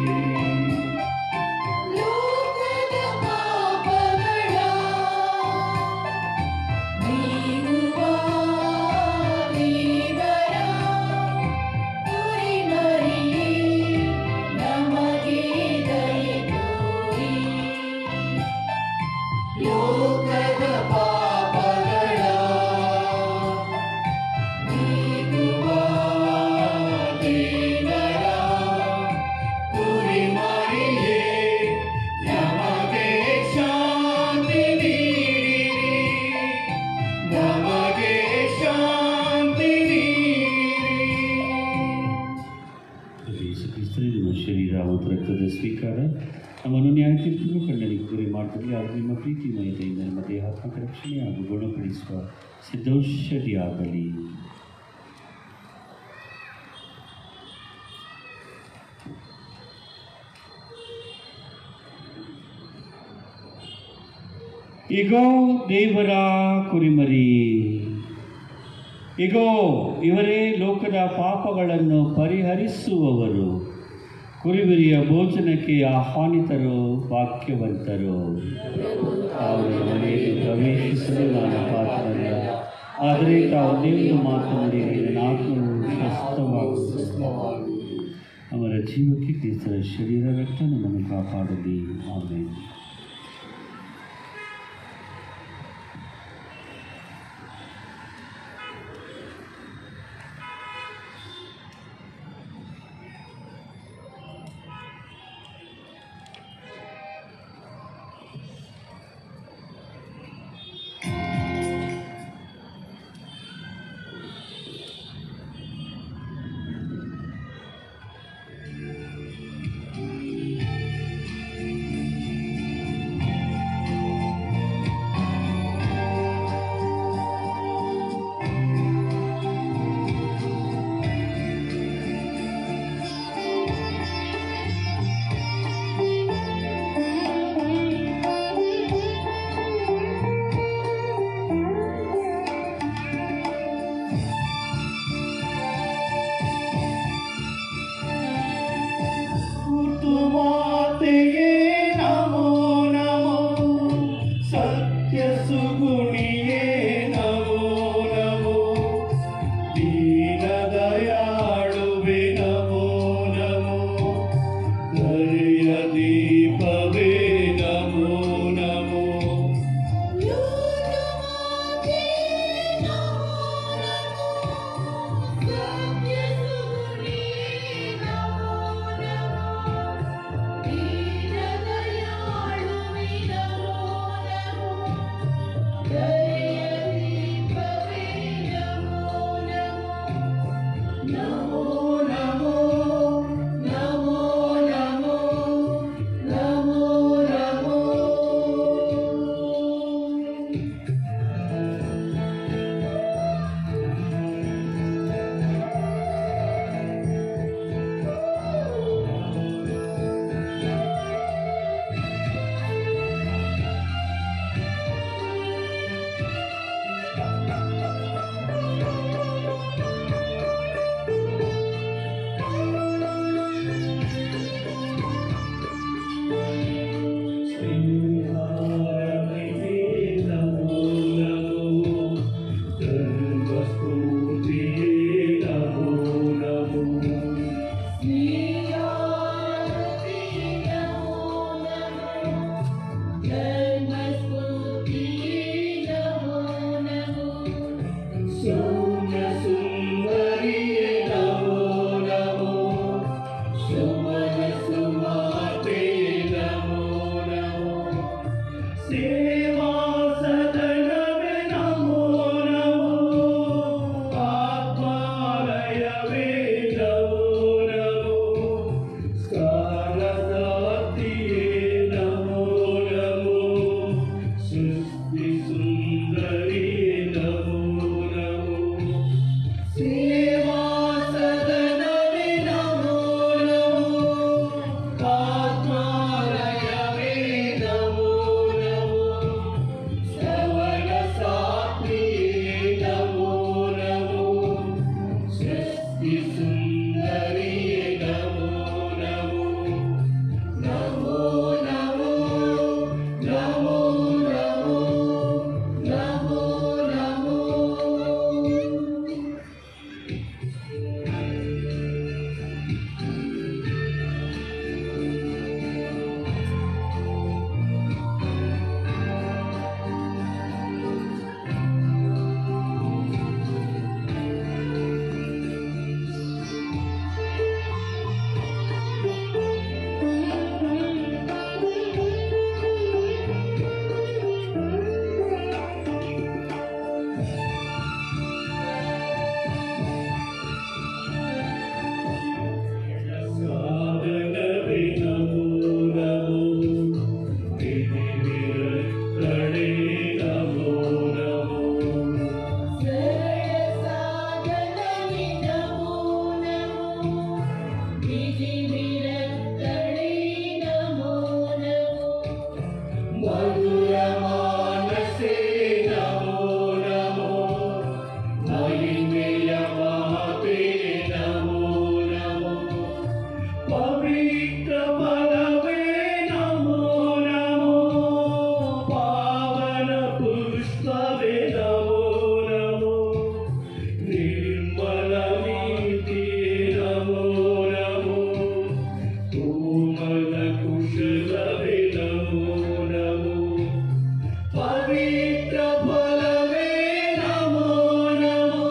ಲೋಕದ ಪಾಪಗಳ ನೀಗುವ ದೇವರ ಕುರಿಮರಿಯೇ ನಮಗೆ ದಯೆ ತೋರಿ ಲೋಕದ ಪಾಪಗಳ ನೀಗುವ ದೇವರ ಕುರಿಮರಿಯೇ ನಮಗೆ ಶಾಂತಿ ನೀಡಿರಿ ನಮಗೆ ಶಾಂತಿ ನೀಡಿರಿ ಯೇಸು ಕ್ರಿಸ್ತನೇ ನಿಮ್ಮ ಶರೀರ ಮತ್ತು ರಕ್ತದ ಸ್ವೀಕಾರ ನಮ್ಮನ್ನು ನ್ಯಾಯ ತೀರ್ಪಿಗೂ ಕಣ್ಣನಿಗೆ ಗುರಿ ಮಾಡುತ್ತದೆ ಹಾಗೂ ನಿಮ್ಮ ಪ್ರೀತಿಮಯತೆಯಿಂದ ನಮ್ಮ ದೇಹಾತ್ಮಕ ರಕ್ಷಣೆ ಹಾಗೂ ಗುಣಪಡಿಸುವ ಸಿದ್ಧೌಷಧಿಯಾಗಲಿ ಇಗೋ ದೇವರ ಕುರಿಮರಿ ಇಗೋ ಇವರೇ ಲೋಕದ ಪಾಪಗಳನ್ನು ಪರಿಹರಿಸುವವರು ಕುರಿಮರಿಯ ಭೋಜನಕ್ಕೆ ಆಹ್ವಾನಿತರು ವಾಕ್ಯವಂತರು ಅವರ ಮನೆಯಲ್ಲಿ ಪ್ರವೇಶಿಸಲು ನಾನು ಪಾತ್ರರಲ್ಲ ಆದರೆ ತಾವು ದೇವರು ಮಾತನಾಡಿದರೆ ನನ್ನ ಆತ್ಮವು ಸ್ವಸ್ಥವಾಗುತ್ತದೆ ಅವರ ಜೀವಕ್ಕೆ ಕ್ರಿಸ್ತರ ಶರೀರ ರಕ್ತ ನಮ್ಮನ್ನು ಕಾಪಾಡಲಿ ಆಮೇಲೆ ದೀನದಯಾಳುವೆ ನಮೋ ನಮೋ ದಯ ದೀಪವೇ ನಮೋ ನಮೋ ನಮೋ ನಮೋ ನಮೋ ನಮೋ ನಮೋ ನಮೋ ಸೇವಾ ಸದನವೇ ನಮೋ ನಮೋ ಆತ್ಮಾಲಯವೇ ನಮೋ ನಮೋ ಸ್ಕಾಲದಾತಿಯೇ ನಮೋ ನಮೋ ಸೃಷ್ಟಿ ಸುಂದರಿಯೇ ನಮೋ ನಮೋ ಸೇವಾ ಸದನವೇ ನಮೋ ನಮೋ ಆತ್ಮಾಲಯವೇ ನಮೋ ನಮೋ ಶ್ರವಣ ಸಾತ್ವಿಯೇ ನಮೋ ನಮೋ ಸೃಷ್ಟಿ ಸುಂದರಿಯೇ ನಮೋ ನಮೋ ನಮೋ ನಮೋ ನಮೋ ನಮೋ ನಮೋ ನಮೋ ಸಾಧನವೇ ನಮೋ ನಮೋ ವಿರಕ್ತಳೆ ನಮೋ ನಮೋ ಮಧುರ ಮಾನಸೇ ನಮೋ ನಮೋ ಮಹಿಮೆಯ ಮಾತೆ ನಮೋ ನಮೋ ಪವಿತ್ರ ಫಲವೇ ನಮೋ ನಮೋ ಪಾವನ ಪುಷ್ಪವೇ ನಮೋ ನಮೋ ನಿರ್ಮಲ ನೀತಿಯೇ ನಮೋ ನಮೋ ಕೋಮಲ ಕುಶಲವೇ ನಮೋ ನಮೋ ಪವಿತ್ರ ಫಲವೇ ನಮೋ ನಮೋ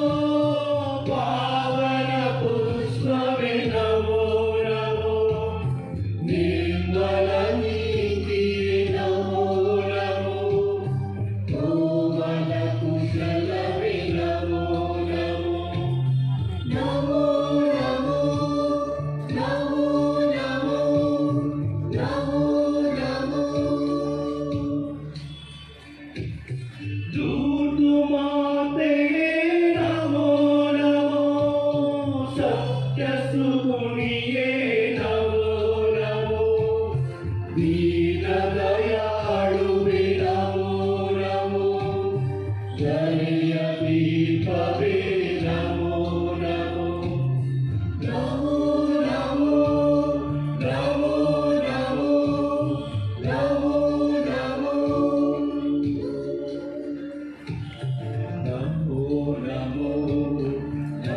ಪಾವನ ಪುಷ್ಪವೇ ನಮೋ ನಮೋ ನಿರ್ಮಲ ನೀತಿಯೇ ನಮೋ ನಮೋ ಕೋಮಲ ಕುಶಲವೇ ನಮೋ ನಮೋ ನಮೋ ನಮೋ ನಮೋ ನಮೋ ನಮೋ ನಮೋ ದೂತು ಮಾತೆಯೇ ನಮೋ ನಮೋ ಸತ್ಯ ಸುಗುಣಿಯೇ ನಮೋ ನಮೋ ದೀನದಯಾಳುವೆ ನಮೋ ನಮೋ ಜಯ ದೀಪವೇ ನಮೋ ನಮೋ ನಮೋ ನಮೋ ನಮೋ ನಮೋ ನಮೋ ನಮೋ ನಮೋ ನಮೋ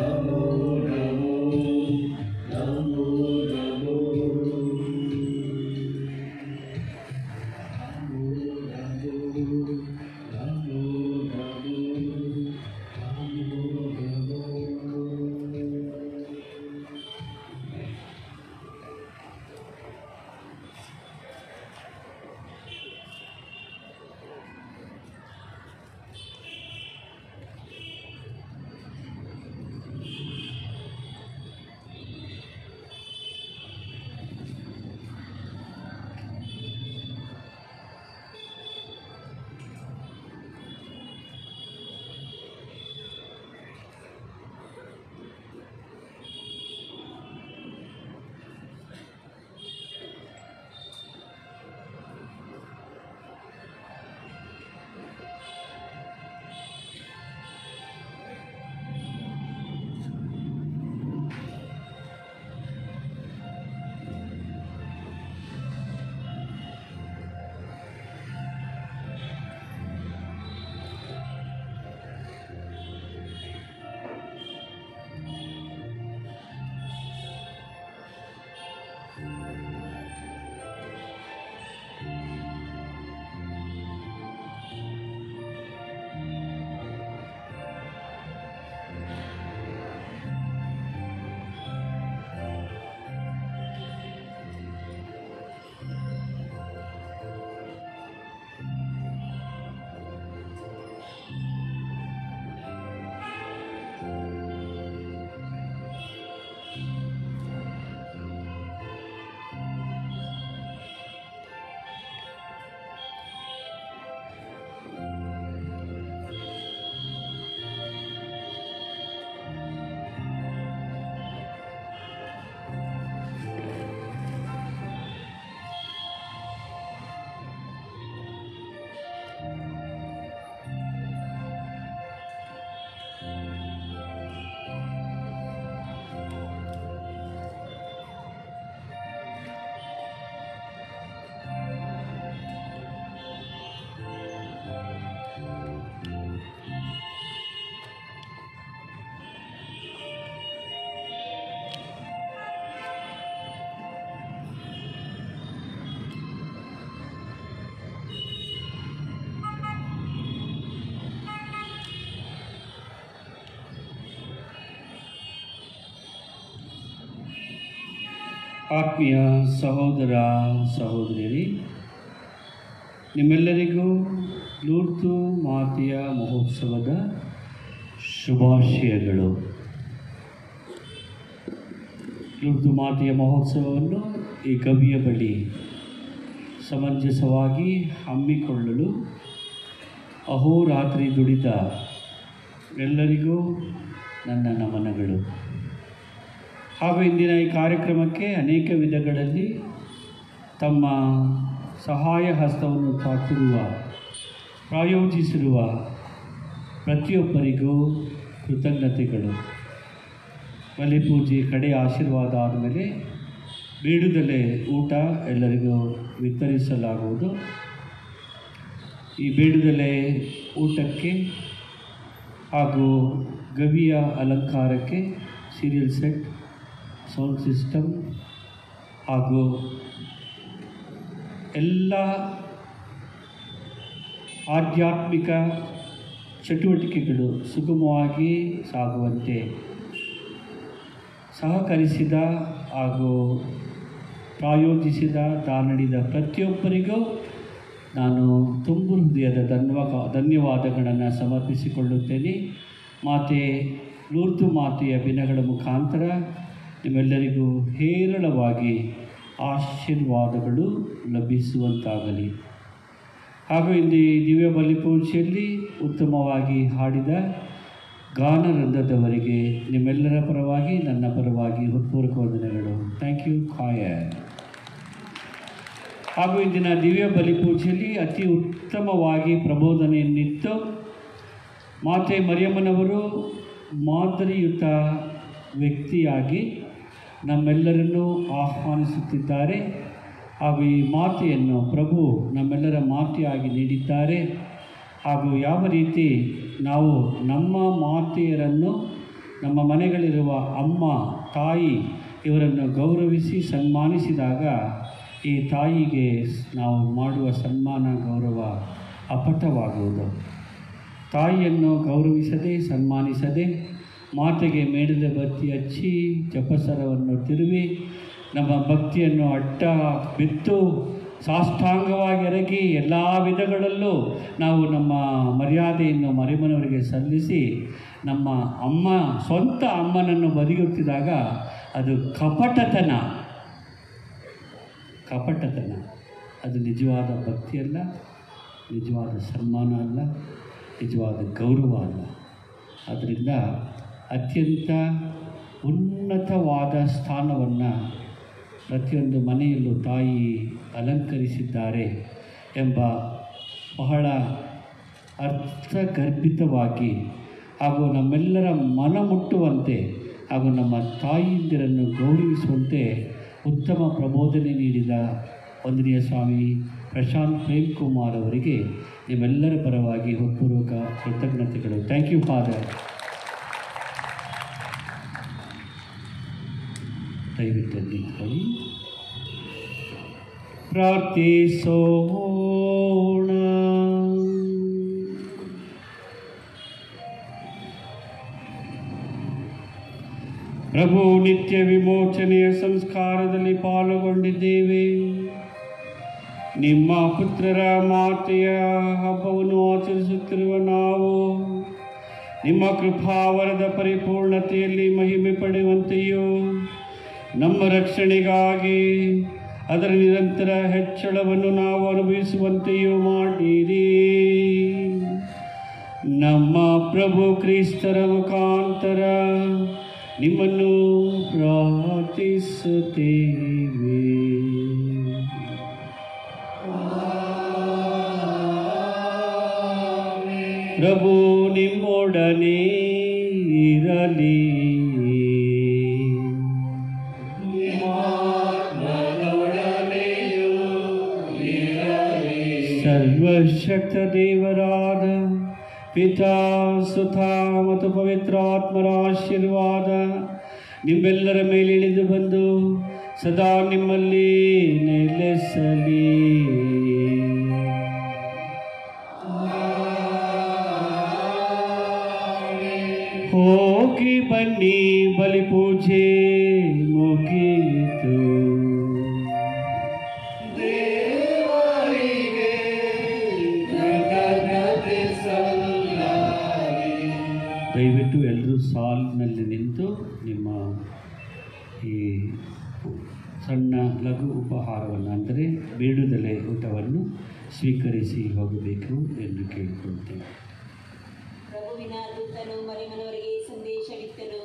ಆತ್ಮೀಯ ಸಹೋದರ ಸಹೋದರಿಯರೇ ನಿಮ್ಮೆಲ್ಲರಿಗೂ ಲೂರ್ತು ಮಾತೆಯ ಮಹೋತ್ಸವದ ಶುಭಾಶಯಗಳು ಲೂರ್ತು ಮಾತೆಯ ಮಹೋತ್ಸವವನ್ನು ಈ ಗವಿಯ ಬಳಿ ಸಮಂಜಸವಾಗಿ ಹಮ್ಮಿಕೊಳ್ಳಲು ಅಹೋರಾತ್ರಿ ದುಡಿದ ಎಲ್ಲರಿಗೂ ನನ್ನ ನಮನಗಳು ಹಾಗೂ ಇಂದಿನ ಈ ಕಾರ್ಯಕ್ರಮಕ್ಕೆ ಅನೇಕ ವಿಧಗಳಲ್ಲಿ ತಮ್ಮ ಸಹಾಯ ಹಸ್ತವನ್ನು ಚಾಚಿರುವ ಪ್ರಾಯೋಜಿಸಿರುವ ಪ್ರತಿಯೊಬ್ಬರಿಗೂ ಕೃತಜ್ಞತೆಗಳು ಬಲಿಪೂಜೆ ಕಡೆ ಆಶೀರ್ವಾದ ಆದಮೇಲೆ ಬೀಡುದಲೆ ಊಟ ಎಲ್ಲರಿಗೂ ವಿತರಿಸಲಾಗುವುದು ಈ ಬೀಡುದಲೆ ಊಟಕ್ಕೆ ಹಾಗೂ ಗವಿಯ ಅಲಂಕಾರಕ್ಕೆ ಸೀರಿಯಲ್ ಸೆಟ್ ಸೌಂಡ್ ಸಿಸ್ಟಮ್ ಹಾಗೂ ಎಲ್ಲ ಆಧ್ಯಾತ್ಮಿಕ ಚಟುವಟಿಕೆಗಳು ಸುಗಮವಾಗಿ ಸಾಗುವಂತೆ ಸಹಕರಿಸಿದ ಹಾಗೂ ಪ್ರಾಯೋಜಿಸಿದ ತಾನಡಿದ ಪ್ರತಿಯೊಬ್ಬರಿಗೂ ನಾನು ತುಂಬು ಹೃದಯದ ಧನ್ಯವಾ ಧನ್ಯವಾದಗಳನ್ನು ಸಮರ್ಪಿಸಿಕೊಳ್ಳುತ್ತೇನೆ ಮಾತೆ ಲೂರ್ತು ಮಾತೆಯ ದಿನಗಳ ಮುಖಾಂತರ ನಿಮ್ಮೆಲ್ಲರಿಗೂ ಹೇರಳವಾಗಿ ಆಶೀರ್ವಾದಗಳು ಲಭಿಸುವಂತಾಗಲಿ ಹಾಗೂ ಇಂದು ಈ ದಿವ್ಯ ಬಲಿಪೂಜೆಯಲ್ಲಿ ಉತ್ತಮವಾಗಿ ಹಾಡಿದ ಗಾನರಂಧದವರಿಗೆ ನಿಮ್ಮೆಲ್ಲರ ಪರವಾಗಿ ನನ್ನ ಪರವಾಗಿ ಹೃತ್ಪೂರ್ವಕ ವಂದನೆಗಳು ಥ್ಯಾಂಕ್ ಯು ಕಾಯ ಹಾಗೂ ಇಂದಿನ ದಿವ್ಯ ಬಲಿಪೂಜೆಯಲ್ಲಿ ಅತಿ ಉತ್ತಮವಾಗಿ ಪ್ರಬೋಧನೆಯನ್ನಿತ್ತು ಮಾತೆ ಮರಿಯಮ್ಮನವರು ಮಾದರಿಯುತ ವ್ಯಕ್ತಿಯಾಗಿ ನಮ್ಮೆಲ್ಲರನ್ನೂ ಆಹ್ವಾನಿಸುತ್ತಿದ್ದಾರೆ ಹಾಗೂ ಈ ಮಾತೆಯನ್ನು ಪ್ರಭು ನಮ್ಮೆಲ್ಲರ ಮಾತೆಯಾಗಿ ನೀಡಿದ್ದಾರೆ ಹಾಗೂ ಯಾವ ರೀತಿ ನಾವು ನಮ್ಮ ಮಾತೆಯರನ್ನು ನಮ್ಮ ಮನೆಗಳಿರುವ ಅಮ್ಮ ತಾಯಿ ಇವರನ್ನು ಗೌರವಿಸಿ ಸನ್ಮಾನಿಸಿದಾಗ ಈ ತಾಯಿಗೆ ನಾವು ಮಾಡುವ ಸನ್ಮಾನ ಗೌರವ ಅಪಟವಾಗುವುದು ತಾಯಿಯನ್ನು ಗೌರವಿಸದೆ ಸನ್ಮಾನಿಸದೆ ಮಾತೆಗೆ ಮೇಡದ ಬತ್ತಿ ಹಚ್ಚಿ ಜಪಸರವನ್ನು ತಿರುವಿ ನಮ್ಮ ಭಕ್ತಿಯನ್ನು ಅಡ್ಡ ಬಿತ್ತು ಸಾಷ್ಟಾಂಗವಾಗಿ ಎರಗಿ ಎಲ್ಲ ವಿಧಗಳಲ್ಲೂ ನಾವು ನಮ್ಮ ಮರ್ಯಾದೆಯನ್ನು ಮರಿಮನವರಿಗೆ ಸಲ್ಲಿಸಿ ನಮ್ಮ ಅಮ್ಮ ಸ್ವಂತ ಅಮ್ಮನನ್ನು ಬದಿಗೊತ್ತಿದಾಗ ಅದು ಕಪಟತನ ಕಪಟತನ ಅದು ನಿಜವಾದ ಭಕ್ತಿಯಲ್ಲ ನಿಜವಾದ ಸನ್ಮಾನ ಅಲ್ಲ ನಿಜವಾದ ಗೌರವ ಅಲ್ಲ ಆದ್ದರಿಂದ ಅತ್ಯಂತ ಉನ್ನತವಾದ ಸ್ಥಾನವನ್ನು ಪ್ರತಿಯೊಂದು ಮನೆಯಲ್ಲೂ ತಾಯಿ ಅಲಂಕರಿಸಿದ್ದಾರೆ ಎಂಬ ಬಹಳ ಅರ್ಥಗರ್ಭಿತವಾಗಿ ಹಾಗೂ ನಮ್ಮೆಲ್ಲರ ಮನ ಮುಟ್ಟುವಂತೆ ಹಾಗೂ ನಮ್ಮ ತಾಯಿಯಂದಿರನ್ನು ಗೌರವಿಸುವಂತೆ ಉತ್ತಮ ಪ್ರಬೋಧನೆ ನೀಡಿದ ವಂದನೀಯ ಸ್ವಾಮಿ ಪ್ರಶಾಂತ್ ಪ್ರೇಮ್ ಕುಮಾರ್ ಅವರಿಗೆ ನಿಮ್ಮೆಲ್ಲರ ಪರವಾಗಿ ಹೃತ್ಪೂರ್ವಕ ಕೃತಜ್ಞತೆಗಳು ಥ್ಯಾಂಕ್ ಯು ಫಾದರ್ ದಯವಿಟ್ಟು ನಿಂತ್ಕೊಳ್ಳಿ ಪ್ರಾರ್ಥಿಸೋಣ ಪ್ರಭು ನಿತ್ಯ ವಿಮೋಚನೆಯ ಸಂಸ್ಕಾರದಲ್ಲಿ ಪಾಲ್ಗೊಂಡಿದ್ದೇವೆ ನಿಮ್ಮ ಪುತ್ರರ ಮಾತೆಯ ಹಬ್ಬವನ್ನು ಆಚರಿಸುತ್ತಿರುವ ನಾವು ನಿಮ್ಮ ಕೃಪಾವರದ ಪರಿಪೂರ್ಣತೆಯಲ್ಲಿ ಮಹಿಮೆ ಪಡೆಯುವಂತೆಯೂ ನಮ್ಮ ರಕ್ಷಣೆಗಾಗಿ ಅದರ ನಿರಂತರ ಹೆಚ್ಚಳವನ್ನು ನಾವು ಅನುಭವಿಸುವಂತೆಯೂ ಮಾಡಿರಿ ನಮ್ಮ ಪ್ರಭು ಕ್ರಿಸ್ತರ ಮುಖಾಂತರ ನಿಮ್ಮನ್ನು ಪ್ರಾರ್ಥಿಸುತ್ತೇವೆ ಪ್ರಭು ನಿಮ್ಮೊಡನೆ ಇರಲಿ ಸರ್ವಶಕ್ತ ದೇವರಾದ ಪಿತಾ ಸುತ ಮತ್ತು ಪವಿತ್ರಾತ್ಮರ ಆಶೀರ್ವಾದ ನಿಮ್ಮೆಲ್ಲರ ಮೇಲೆ ಇಳಿದು ಬಂದು ಸದಾ ನಿಮ್ಮಲ್ಲಿ ನೆಲೆಸಲಿ ಹೋಗಿ ಬನ್ನಿ ಬಲಿಪೂಜೆ ಮುಗಿಯಿತು ನಿಮ್ಮ ಈ ಸಣ್ಣ ಲಘು ಉಪಹಾರವನ್ನು ಅಂದರೆ ಬೇಡುದಲೆ ಊಟವನ್ನು ಸ್ವೀಕರಿಸಿ ಹೋಗಬೇಕು ಎಂದು ಕೇಳಿಕೊಳ್ತೇವೆ ಪ್ರಭುವಿನ ದೂತನು ಮರಿಮನವರಿಗೆ ಸಂದೇಶವಿತ್ತನು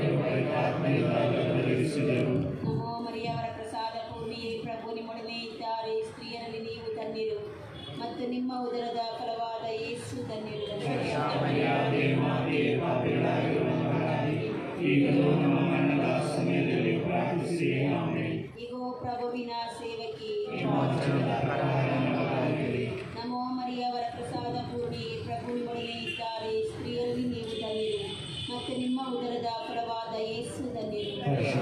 ನಮೋ ಮರಿಯವರ ಪ್ರಸಾದ ಪೂರ್ಣಿಯೇ ಪ್ರಭು ನಿಮ್ಮೊಡನೆ ಇದ್ದಾರೆ ಸ್ತ್ರೀಯರಲ್ಲಿ ನೀವು ಧನ್ಯರು ಮತ್ತು ನಿಮ್ಮ ಉದರದ ಫಲವಾದ ಯೇಸು ಧನ್ಯರು ಇಗೋ ಪ್ರಭುವಿನ ಸೇವಕಿ ನಮೋ ಮರಿಯವರ ಪ್ರಸಾದ ಪೂರ್ಣಿಯೇ ಪ್ರಭು ನಿಮ್ಮೊಡನೆ ಇದ್ದಾರೆ ಸ್ತ್ರೀಯರಲ್ಲಿ ನೀವು ಧನ್ಯರು ಮತ್ತು ನಿಮ್ಮ ಉದರದ ಫಲವಾದ ಯೇಸು ಧನ್ಯರು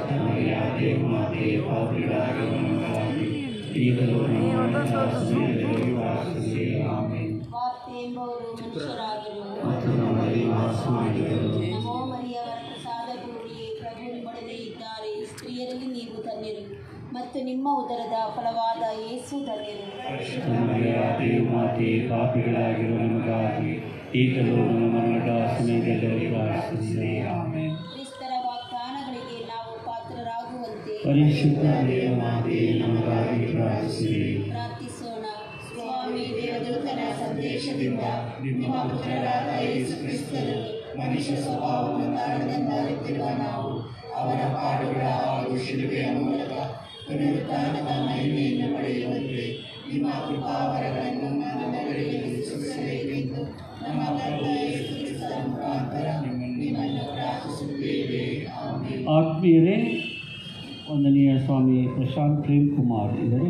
ಈಗಲೂ ನಮ್ಮ ಸಮಯದಲ್ಲಿ ಪ್ರಾರ್ಥಿಸಿ ಆಮೇಲೆ ವಾರ್ತೆ ಎಂಬವರು ಮನುಷ್ಯರಾದರು ಮತ್ತು ನಮ್ಮಲ್ಲಿ ವಾಸ ಮಾಡಿದರು ನಮೋ ಮರಿಯವರ ಪ್ರಸಾದ ಪೂರ್ಣಿಯೇ ಪ್ರಭು ನಿಮ್ಮೊಡನೆ ಇದ್ದಾರೆ ಸ್ತ್ರೀಯರಲ್ಲಿ ನೀವು ಧನ್ಯರು ಮತ್ತು ನಿಮ್ಮ ಉದರದ ಫಲವಾದ ಯೇಸು ಧನ್ಯರು ನಮಗೆ ಮಾತೆ ಪಾಪಿಗಳಾಗಿರುವ ನಮಗಾಗಿ ಈಗಲೂ ನಮ್ಮ ಮರಣದ ಸಮಯದಲ್ಲಿ ಪ್ರಾರ್ಥಿಸಿ ಆಮೇಲೆ ಕ್ರಿಸ್ತರ ವಾಗ್ದಾನಗಳಿಗೆ ನಾವು ಪಾತ್ರರಾಗುವಂತೆ ಪರಿಶುದ್ಧ ಮಾತೆ ನಮಗಾಗಿ ಪ್ರಾರ್ಥಿಸಿರಿ ಪ್ರಾರ್ಥಿಸೋಣ ಸ್ವಾಮಿ ದೇವದೂತನ ಸಂದೇಶದಿಂದ ನಿಮ್ಮ ಪುತ್ರರಾದ ಯೇಸು ಕ್ರಿಸ್ತರು ಮನುಷ್ಯ ಸ್ವಭಾವವನ್ನು ತಾಳದಿಂದ ಅರಿತಿರುವ ನಾವು ಅವರ ಪಾಡುಗಳ ಹಾಗೂ ಶಿಲುಬೆಯ ಮೂಲಕ ಪುನರುತ್ಥಾನದ ಮಹಿಮೆಯನ್ನು ಪಡೆಯುವಂತೆ ನಿಮ್ಮ ಕೃಪಾವರಗಳನ್ನು ನಮ್ಮಗಳಿಗೆ ಸೂಚಿಸಬೇಕೆಂದು ನಮ್ಮ ಕರ್ತನ ಯೇಸು ಕ್ರಿಸ್ತರ ಮುಖಾಂತರ ನಿಮ್ಮನ್ನು ಪ್ರಾರ್ಥಿಸುತ್ತೇವೆ ಆಮೆನ್. ಆತ್ಮೀಯರೇ ವಂದನೀಯ ಸ್ವಾಮಿ ಪ್ರಶಾಂತ್ ಪ್ರೇಮ್ ಕುಮಾರ್ ಇವರು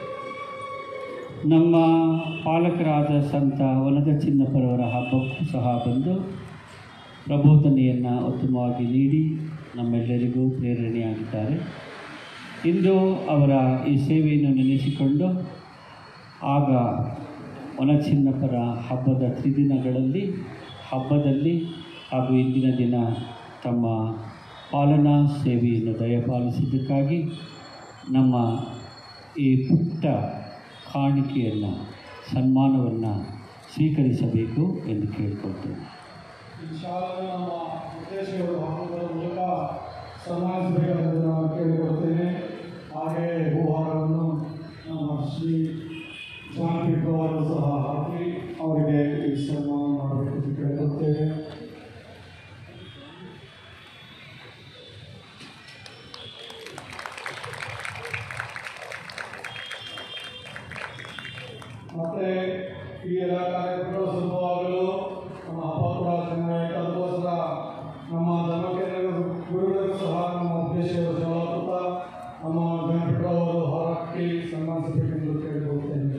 ನಮ್ಮ ಪಾಲಕರಾದ ಸಂತ ವನದ ಚಿನ್ನಪ್ಪರವರ ಹಬ್ಬಕ್ಕೂ ಸಹ ಬಂದು ಪ್ರಬೋಧನೆಯನ್ನು ಉತ್ತಮವಾಗಿ ನೀಡಿ ನಮ್ಮೆಲ್ಲರಿಗೂ ಪ್ರೇರಣೆಯಾಗಿದ್ದಾರೆ ಇಂದು ಅವರ ಈ ಸೇವೆಯನ್ನು ನೆನೆಸಿಕೊಂಡು ಆಗ ವನಚಿನ್ನಪ್ಪರ ಹಬ್ಬದ ತ್ರಿದಿನಗಳಲ್ಲಿ ಹಬ್ಬದಲ್ಲಿ ಹಾಗೂ ಇಂದಿನ ದಿನ ತಮ್ಮ ಪಾಲನಾ ಸೇವೆಯನ್ನು ದಯಪಾಲಿಸಿದ್ದಕ್ಕಾಗಿ ನಮ್ಮ ಈ ಪುಟ್ಟ ಕಾಣಿಕೆಯನ್ನು ಸನ್ಮಾನವನ್ನು ಸ್ವೀಕರಿಸಬೇಕು ಎಂದು ಕೇಳಿಕೊಳ್ತೇನೆ ಈ ಶಾಲೆಯನ್ನು ನಮ್ಮ ಉದ್ದೇಶಗಳು ಹಾಕುವುದರ ಮೂಲಕ ಸನ್ಮಾನಿಸಬೇಕೆಂದು ನಾನು ಕೇಳಿಕೊಳ್ತೇನೆ ಹಾಗೆ ಹೂಹಾರವನ್ನು ನಮ್ಮ ಶ್ರೀ ಶಾಂತಿ ಅವರು ಸಹ ಹಾಕಿ ಅವರಿಗೆ ಈ ಸನ್ಮಾನ ಮಾಡಬೇಕು ಎಂದು ಕೇಳಿಕೊಳ್ತೇವೆ ಮತ್ತೆ ಈ ಎಲ್ಲ ಕಾರ್ಯಕ್ರಮಗಳು ಸುಲಭವಾಗಲು ನಮ್ಮ ಹಬ್ಬ ಕೂಡ ಚೆನ್ನಾಗಿ ಅದಕ್ಕೋಸ್ಕರ ನಮ್ಮ ಧರ್ಮಕೇಂದ್ರ ಗುರುಗಳಿಗೂ ಸಹ ನಮ್ಮ ಉದ್ದೇಶಗಳು ಸೇವಾಕೃತ ನಮ್ಮ ವೆಂಕಟರಾವ್ ಅವರು ಹಾಕಿ ಸನ್ಮಾನಿಸಬೇಕೆಂದು ಕೇಳಿಕೊಳ್ತೇನೆ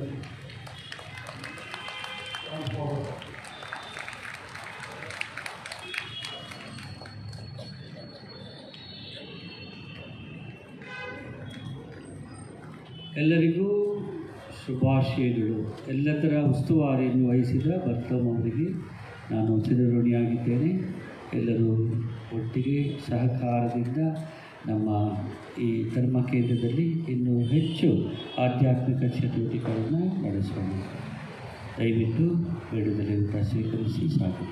ಎಲ್ಲರಿಗೂ ಶುಭಾಶಯಗಳು ಎಲ್ಲದರ ಉಸ್ತುವಾರಿಯನ್ನು ವಹಿಸಿದ ಬರ್ತಮ್ ಅವರಿಗೆ ನಾನು ಚಿರಋಣಿಯಾಗಿದ್ದೇನೆ ಎಲ್ಲರೂ ಒಟ್ಟಿಗೆ ಸಹಕಾರದಿಂದ ನಮ್ಮ ಈ ಧರ್ಮ ಕೇಂದ್ರದಲ್ಲಿ ಇನ್ನೂ ಹೆಚ್ಚು ಆಧ್ಯಾತ್ಮಿಕ ಚಟುವಟಿಕೆಗಳನ್ನು ನಡೆಸೋಣ ದಯವಿಟ್ಟು ಬೇಡದಲ್ಲಿ ಊಟ ಸ್ವೀಕರಿಸಿ ಸಾಕು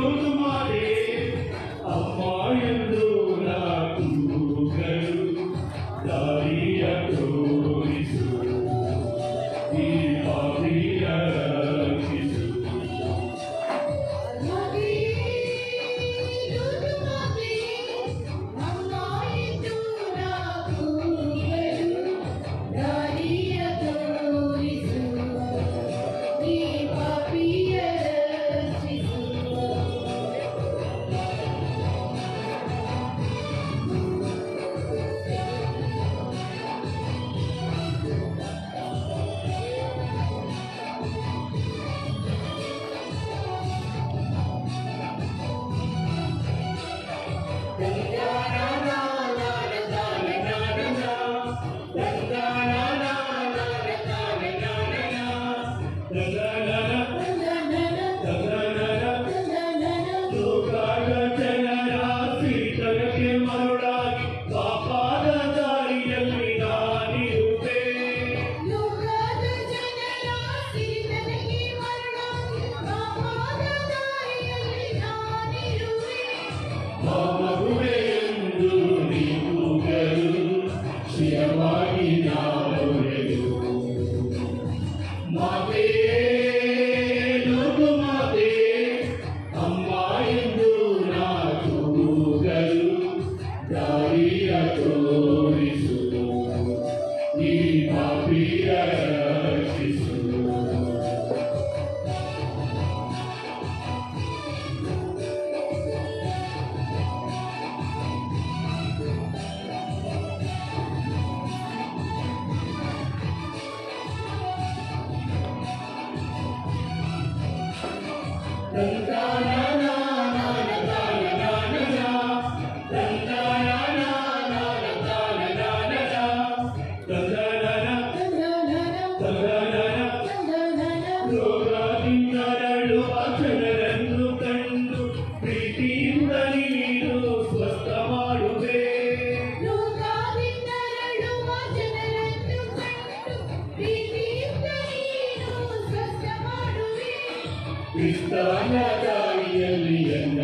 ಅಮ್ಮ ಎಂದು ಕೂಗರು ಲೋಕದ ಜನರ ಪೀಠಕ್ಕೆ ಮರುಳಾಗಿ ಪಾಪಾದ ದಾರಿಯಲ್ಲಿ ನಾನಿರುವೆ ಲೋಕದ ಜನರ ಸಿರಿತನಕ್ಕೆ ಮರುಳಾಗಿ ಪಾಪದ ದಾರಿಯಲ್ಲಿ ನಾನಿರುವೆ ಮಗುವೆ ಎಂದು ನೀವುಗಳು ಶಿರವಾಗಿ ನಾವೊರೆದು ಮಾತೇ ಲೋಕ ಮಾತೇ ಅಮ್ಮ ಎಂದು ನಾ ಕೂಗಲು ದಾರಿಯ ತೋರಿಸು ಈ ಪಾಪಿಯ ರಕ್ಷಿಸು ಜನರನ್ನು ಕಂಡು ಪ್ರೀತಿಯಿಂದ ನೀನು ಸ್ವಸ್ಥ ಮಾಡುವೆ ಲೋಕದಿಂದರಳುವ ಜನರನ್ನು ಕಂಡು ಪ್ರೀತಿಯಿಂದ ನೀನು ಸ್ವಸ್ಥ ಮಾಡುವೆ ಕ್ರಿಸ್ತನ ದಾರಿಯಲ್ಲಿ